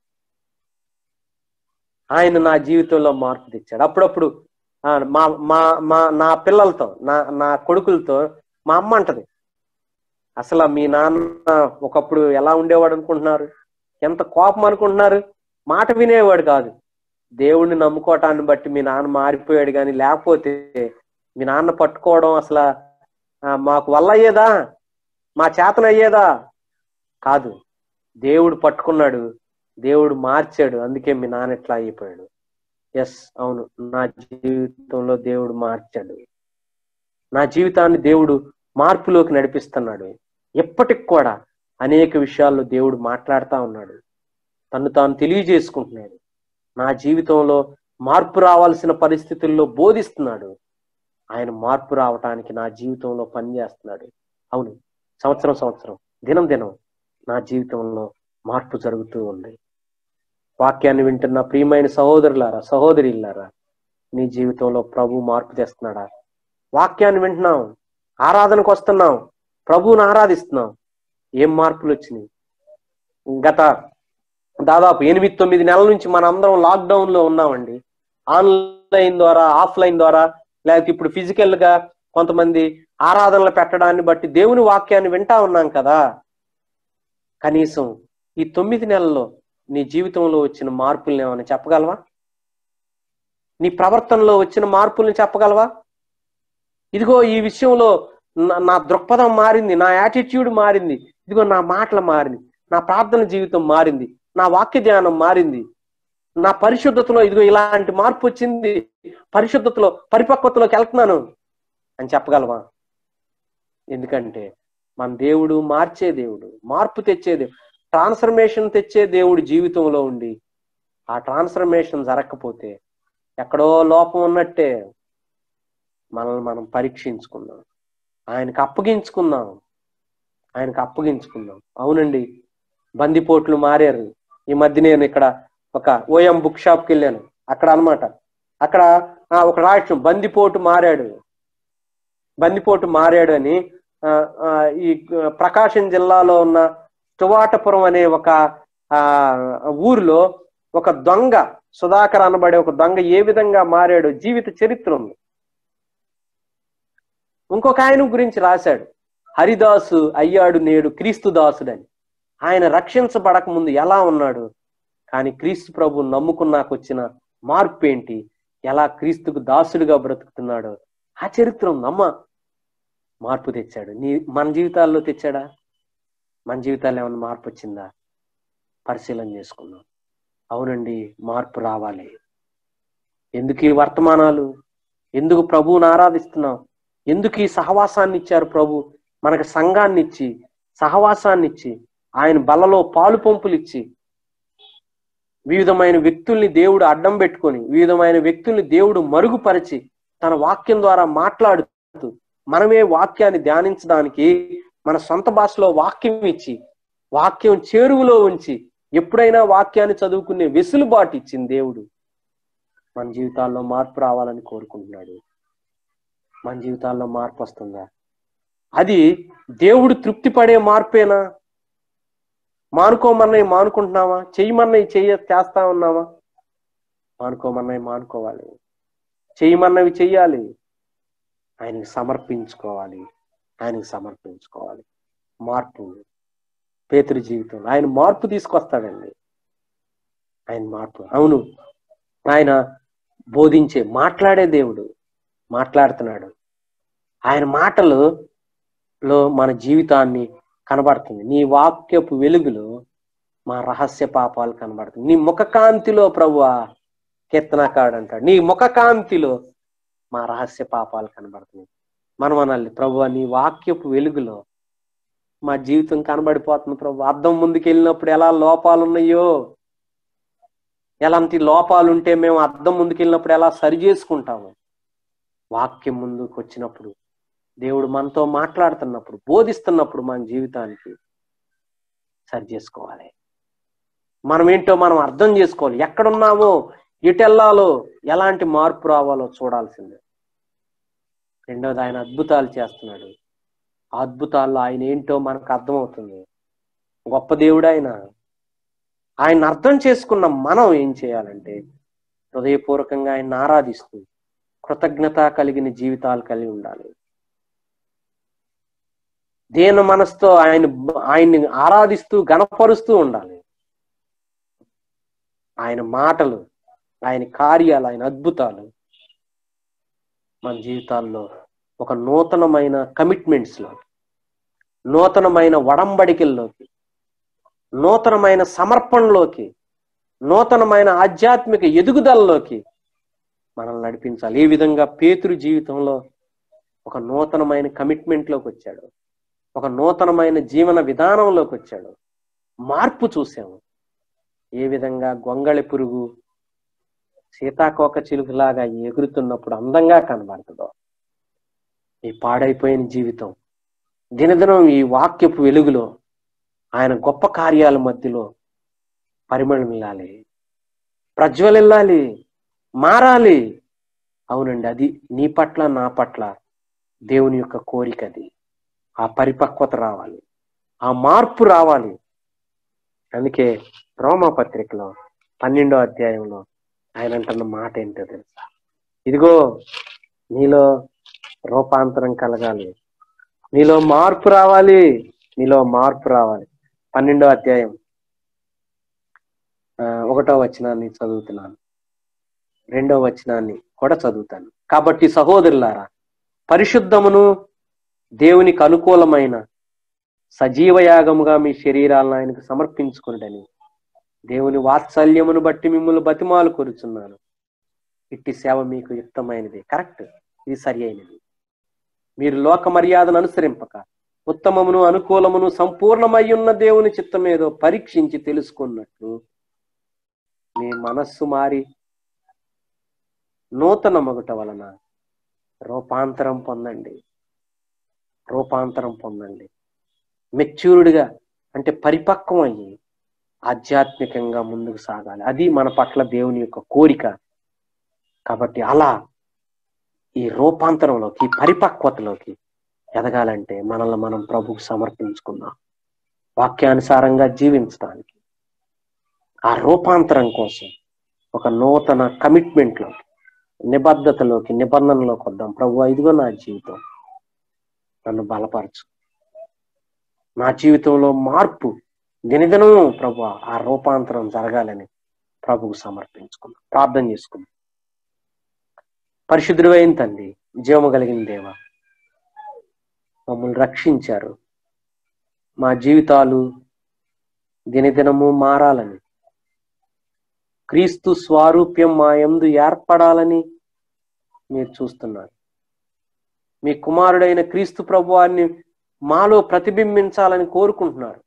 Speaker 1: ఆయన నా జీవితంలో మార్పు తెచ్చాడు అప్పుడప్పుడు ఆ, మా మా మా నా పిల్లలతో నా నా కొడుకులతో మా అమ్మ అంటది అసలు మీ నాన్న ఒకప్పుడు ఎలా ఉండేవాడు అనుకుంటున్నారు ఎంత కోపం అనుకుంటున్నారు మాట వినేవాడు కాదు దేవుణ్ణి నమ్ముకోవటాన్ని బట్టి మీ నాన్న మారిపోయాడు కానీ లేకపోతే మీ నాన్న పట్టుకోవడం అసలు ఆ, మాకు వల్ల అయ్యేదా మా చేతన అయ్యేదా కాదు దేవుడు పట్టుకున్నాడు దేవుడు మార్చాడు అందుకే మీ నాన్న ఎట్లా అయిపోయాడు ఎస్ అవును నా జీవితంలో దేవుడు మార్చాడు నా జీవితాన్ని దేవుడు మార్పులోకి నడిపిస్తున్నాడు ఎప్పటికి కూడా అనేక విషయాల్లో దేవుడు మాట్లాడుతూ ఉన్నాడు తను తాను తెలియజేసుకుంటున్నాడు నా జీవితంలో మార్పు రావాల్సిన పరిస్థితుల్లో బోధిస్తున్నాడు ఆయన మార్పు రావటానికి నా జీవితంలో పనిచేస్తున్నాడు అవును సంవత్సరం సంవత్సరం దినం దినం నా జీవితంలో మార్పు జరుగుతూ ఉంది వాక్యాన్ని వింటున్న ప్రియమైన సహోదరులారా సహోదరిలారా నీ జీవితంలో ప్రభు మార్పు తెస్తున్నాడా వాక్యాన్ని వింటున్నాం ఆరాధనకు వస్తున్నాం ప్రభువుని ఆరాధిస్తున్నాం ఏం మార్పులు వచ్చినాయి గత దాదాపు ఎనిమిది తొమ్మిది నెలల నుంచి మన అందరం లాక్డౌన్ లో ఉన్నామండి ఆన్లైన్ ద్వారా ఆఫ్లైన్ ద్వారా లేకపోతే ఇప్పుడు ఫిజికల్ గా కొంతమంది ఆరాధనలు పెట్టడాన్ని బట్టి దేవుని వాక్యాన్ని వింటా ఉన్నాం కదా కనీసం ఈ తొమ్మిది నెలల్లో నీ జీవితంలో వచ్చిన మార్పుల్ని ఏమైనా చెప్పగలవా నీ ప్రవర్తనలో వచ్చిన మార్పుల్ని చెప్పగలవా ఇదిగో ఈ విషయంలో నా- నా దృక్పథం మారింది నా యాటిట్యూడ్ మారింది ఇదిగో నా మాటలు మారింది నా ప్రార్థన జీవితం మారింది నా వాక్య ధ్యానం మారింది నా పరిశుద్ధతలో ఇదిగో ఇలాంటి మార్పు వచ్చింది పరిశుద్ధతలో పరిపక్వతలోకి వెళ్తున్నాను అని చెప్పగలవా ఎందుకంటే మన దేవుడు మార్చే దేవుడు మార్పు తెచ్చే దేవుడు ట్రాన్స్ఫర్మేషన్ తెచ్చే దేవుడు జీవితంలో ఉండి ఆ ట్రాన్స్ఫర్మేషన్ జరగకపోతే ఎక్కడో లోపం ఉన్నట్టే మనల్ని మనం పరీక్షించుకుందాం ఆయనకు అప్పగించుకుందాం ఆయనకు అప్పగించుకుందాం అవునండి బందిపోట్లు మారారు ఈ మధ్య నేను ఇక్కడ ఒక ఓఎం బుక్ షాప్కి వెళ్ళాను అక్కడ అన్నమాట అక్కడ ఆ, ఒక రాష్ట్రం బందిపోటు మారాడు బందిపోటు మారాడు అని ఆ, ఆ, ఈ ప్రకాశం జిల్లాలో ఉన్న చువాటపురం అనే ఒక ఆ ఊరిలో ఒక దొంగ సుధాకర్ అనబడే ఒక దొంగ ఏ విధంగా మారాడు జీవిత చరిత్ర ఉంది ఇంకొక ఆయన గురించి రాశాడు హరిదాసు అయ్యాడు నేడు క్రీస్తు దాసుడని ఆయన రక్షించబడక ముందు ఎలా ఉన్నాడు కానీ క్రీస్తు ప్రభు నమ్ముకున్నాక వచ్చిన మార్పు ఏంటి ఎలా క్రీస్తుకు దాసుడిగా బ్రతుకుతున్నాడో ఆ చరిత్ర ఉందమ్మ మార్పు తెచ్చాడు నీ మన జీవితాల్లో తెచ్చాడా మన జీవితాల్లో ఏమైనా మార్పు వచ్చిందా పరిశీలన చేసుకుందాం అవునండి మార్పు రావాలి ఎందుకు ఈ వర్తమానాలు ఎందుకు ప్రభువుని ఆరాధిస్తున్నాం ఎందుకు ఈ సహవాసాన్ని ఇచ్చారు ప్రభు మనకు సంఘాన్ని ఇచ్చి సహవాసాన్ని ఇచ్చి ఆయన బలలో పాలు పంపులు ఇచ్చి వివిధమైన వ్యక్తుల్ని దేవుడు అడ్డం పెట్టుకొని వివిధమైన వ్యక్తుల్ని దేవుడు మరుగుపరిచి తన వాక్యం ద్వారా మాట్లాడుతూ మనమే వాక్యాన్ని ధ్యానించడానికి మన సొంత భాషలో వాక్యం ఇచ్చి వాక్యం చేరువులో ఉంచి ఎప్పుడైనా వాక్యాన్ని చదువుకునే వెసులుబాటు ఇచ్చింది దేవుడు మన జీవితాల్లో మార్పు రావాలని కోరుకుంటున్నాడు మన జీవితాల్లో మార్పు వస్తుందా అది దేవుడు తృప్తి పడే మార్పేనా మానుకోమన్నవి మానుకుంటున్నావా చెయ్యమన్నవి చెయ్య చేస్తా ఉన్నావా మానుకోమన్నవి మానుకోవాలి చెయ్యమన్నవి చెయ్యాలి ఆయనకి సమర్పించుకోవాలి ఆయనకి సమర్పించుకోవాలి మార్పు పేతురి జీవితంలో ఆయన మార్పు తీసుకొస్తాడండి ఆయన మార్పు అవును ఆయన బోధించే మాట్లాడే దేవుడు మాట్లాడుతున్నాడు ఆయన మాటలు లో మన జీవితాన్ని కనబడుతుంది నీ వాక్యపు వెలుగులో మా రహస్య పాపాలు కనబడుతుంది నీ ముఖ కాంతిలో ప్రభువా కీర్తనకాడు అంటాడు నీ ముఖ కాంతిలో మా రహస్య పాపాలు కనబడుతున్నాయి మనం అనాలి ప్రభు నీ వాక్యపు వెలుగులో మా జీవితం కనబడిపోతుంది ప్రభు అద్దం ముందుకు వెళ్ళినప్పుడు ఎలా లోపాలు ఉన్నాయో ఎలాంటి లోపాలు ఉంటే మేము అద్దం ముందుకు వెళ్ళినప్పుడు ఎలా సరి చేసుకుంటాము వాక్యం ముందుకు వచ్చినప్పుడు దేవుడు మనతో మాట్లాడుతున్నప్పుడు బోధిస్తున్నప్పుడు మన జీవితానికి సరి చేసుకోవాలి మనం ఏంటో మనం అర్థం చేసుకోవాలి ఎక్కడున్నామో ఎటెల్లాలో ఎలాంటి మార్పు రావాలో చూడాల్సిందే రెండోది ఆయన అద్భుతాలు చేస్తున్నాడు ఆ అద్భుతాల్లో ఆయన ఏంటో మనకు అర్థమవుతుంది గొప్ప దేవుడు ఆయన ఆయన అర్థం చేసుకున్న మనం ఏం చేయాలంటే హృదయపూర్వకంగా ఆయన ఆరాధిస్తూ కృతజ్ఞత కలిగిన జీవితాలు కలిగి ఉండాలి దేని మనసుతో ఆయన ఆయన్ని ఆరాధిస్తూ గణపరుస్తూ ఉండాలి ఆయన మాటలు ఆయన కార్యాలు ఆయన అద్భుతాలు మన జీవితాల్లో ఒక నూతనమైన కమిట్మెంట్స్ లో నూతనమైన వడంబడికల్లోకి నూతనమైన సమర్పణలోకి నూతనమైన ఆధ్యాత్మిక ఎదుగుదలలోకి మనల్ని నడిపించాలి ఏ విధంగా పేతురు జీవితంలో ఒక నూతనమైన కమిట్మెంట్లోకి వచ్చాడు ఒక నూతనమైన జీవన విధానంలోకి వచ్చాడు మార్పు చూసాము ఏ విధంగా గొంగళి పురుగు సీతాకోక చిలుకలాగా ఎగురుతున్నప్పుడు అందంగా కనబడుతుందో ఈ పాడైపోయిన జీవితం దినదినం ఈ వాక్యపు వెలుగులో ఆయన గొప్ప కార్యాల మధ్యలో పరిమళమిల్లాలి ప్రజ్వలిల్లాలి మారాలి అవునండి అది నీ పట్ల నా పట్ల దేవుని యొక్క కోరిక అది ఆ పరిపక్వత రావాలి ఆ మార్పు రావాలి అందుకే రోమా పత్రికలో పన్నెండో అధ్యాయంలో ఆయన అంటున్న మాట ఏంటో తెలుసా ఇదిగో నీలో రూపాంతరం కలగాలి నీలో మార్పు రావాలి నీలో మార్పు రావాలి పన్నెండో అధ్యాయం ఆ, ఒకటో వచనాన్ని చదువుతున్నాను రెండో వచనాన్ని కూడా చదువుతాను కాబట్టి సహోదరులారా పరిశుద్ధమును దేవునికి అనుకూలమైన సజీవ యాగముగా మీ శరీరాలను ఆయనకు సమర్పించుకునడని దేవుని వాత్సల్యమును బట్టి మిమ్మల్ని బతిమాలు కోరుచున్నాను ఇట్టి సేవ మీకు యుక్తమైనది కరెక్ట్ ఇది సరి అయినది మీరు లోక మర్యాదను అనుసరింపక ఉత్తమమును అనుకూలమును సంపూర్ణమై ఉన్న దేవుని చిత్తమేదో పరీక్షించి తెలుసుకున్నట్లు మీ మనస్సు మారి నూతన మొగట వలన రూపాంతరం పొందండి రూపాంతరం పొందండి మెచ్యూర్డ్గా అంటే పరిపక్వం అయ్యి ఆధ్యాత్మికంగా ముందుకు సాగాలి అది మన పట్ల దేవుని యొక్క కోరిక కాబట్టి అలా ఈ రూపాంతరంలోకి ఈ పరిపక్వతలోకి ఎదగాలంటే మనల్ని మనం ప్రభుకు సమర్పించుకుందాం వాక్యానుసారంగా జీవించడానికి ఆ రూపాంతరం కోసం ఒక నూతన కమిట్మెంట్లోకి నిబద్ధతలోకి నిబంధనలోకి వద్దాం ప్రభు ఇదిగో నా జీవితం నన్ను బలపరచు నా జీవితంలో మార్పు దినదినము ప్రభు ఆ రూపాంతరం జరగాలని ప్రభుకు సమర్పించుకున్నాం ప్రార్థన చేసుకున్నాం పరిశుద్ధుడు అయిన తండ్రి జీవము కలిగిన దేవ మమ్మల్ని రక్షించారు మా జీవితాలు దినదినము మారాలని క్రీస్తు స్వారూప్యం మా యందు ఏర్పడాలని మీరు చూస్తున్నారు మీ కుమారుడైన క్రీస్తు ప్రభువాన్ని మాలో ప్రతిబింబించాలని కోరుకుంటున్నారు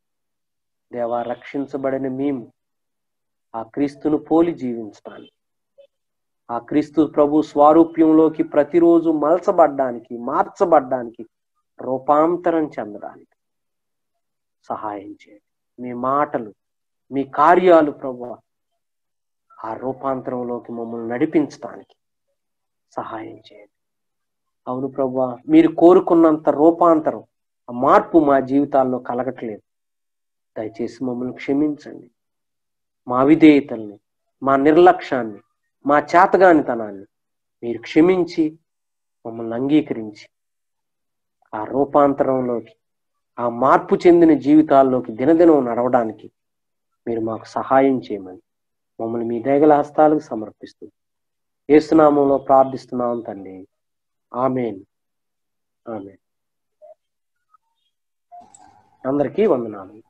Speaker 1: దేవా రక్షించబడిన మేము ఆ క్రీస్తును పోలి జీవించడానికి ఆ క్రీస్తు ప్రభు స్వారూప్యంలోకి ప్రతిరోజు మలచబడ్డానికి మార్చబడ్డానికి రూపాంతరం చెందడానికి సహాయం చేయండి మీ మాటలు మీ కార్యాలు ప్రభు ఆ రూపాంతరంలోకి మమ్మల్ని నడిపించడానికి సహాయం చేయండి అవును ప్రభు మీరు కోరుకున్నంత రూపాంతరం ఆ మార్పు మా జీవితాల్లో కలగట్లేదు దయచేసి మమ్మల్ని క్షమించండి మా విధేయతల్ని మా నిర్లక్ష్యాన్ని మా చేతగానితనాన్ని మీరు క్షమించి మమ్మల్ని అంగీకరించి ఆ రూపాంతరంలోకి ఆ మార్పు చెందిన జీవితాల్లోకి దినదినం నడవడానికి మీరు మాకు సహాయం చేయమని మమ్మల్ని మీ దయగల హస్తాలకు సమర్పిస్తూ ఏసునామంలో ప్రార్థిస్తున్నాం తండ్రి ఆమెన్ ఆమెన్ అందరికీ వందనాలు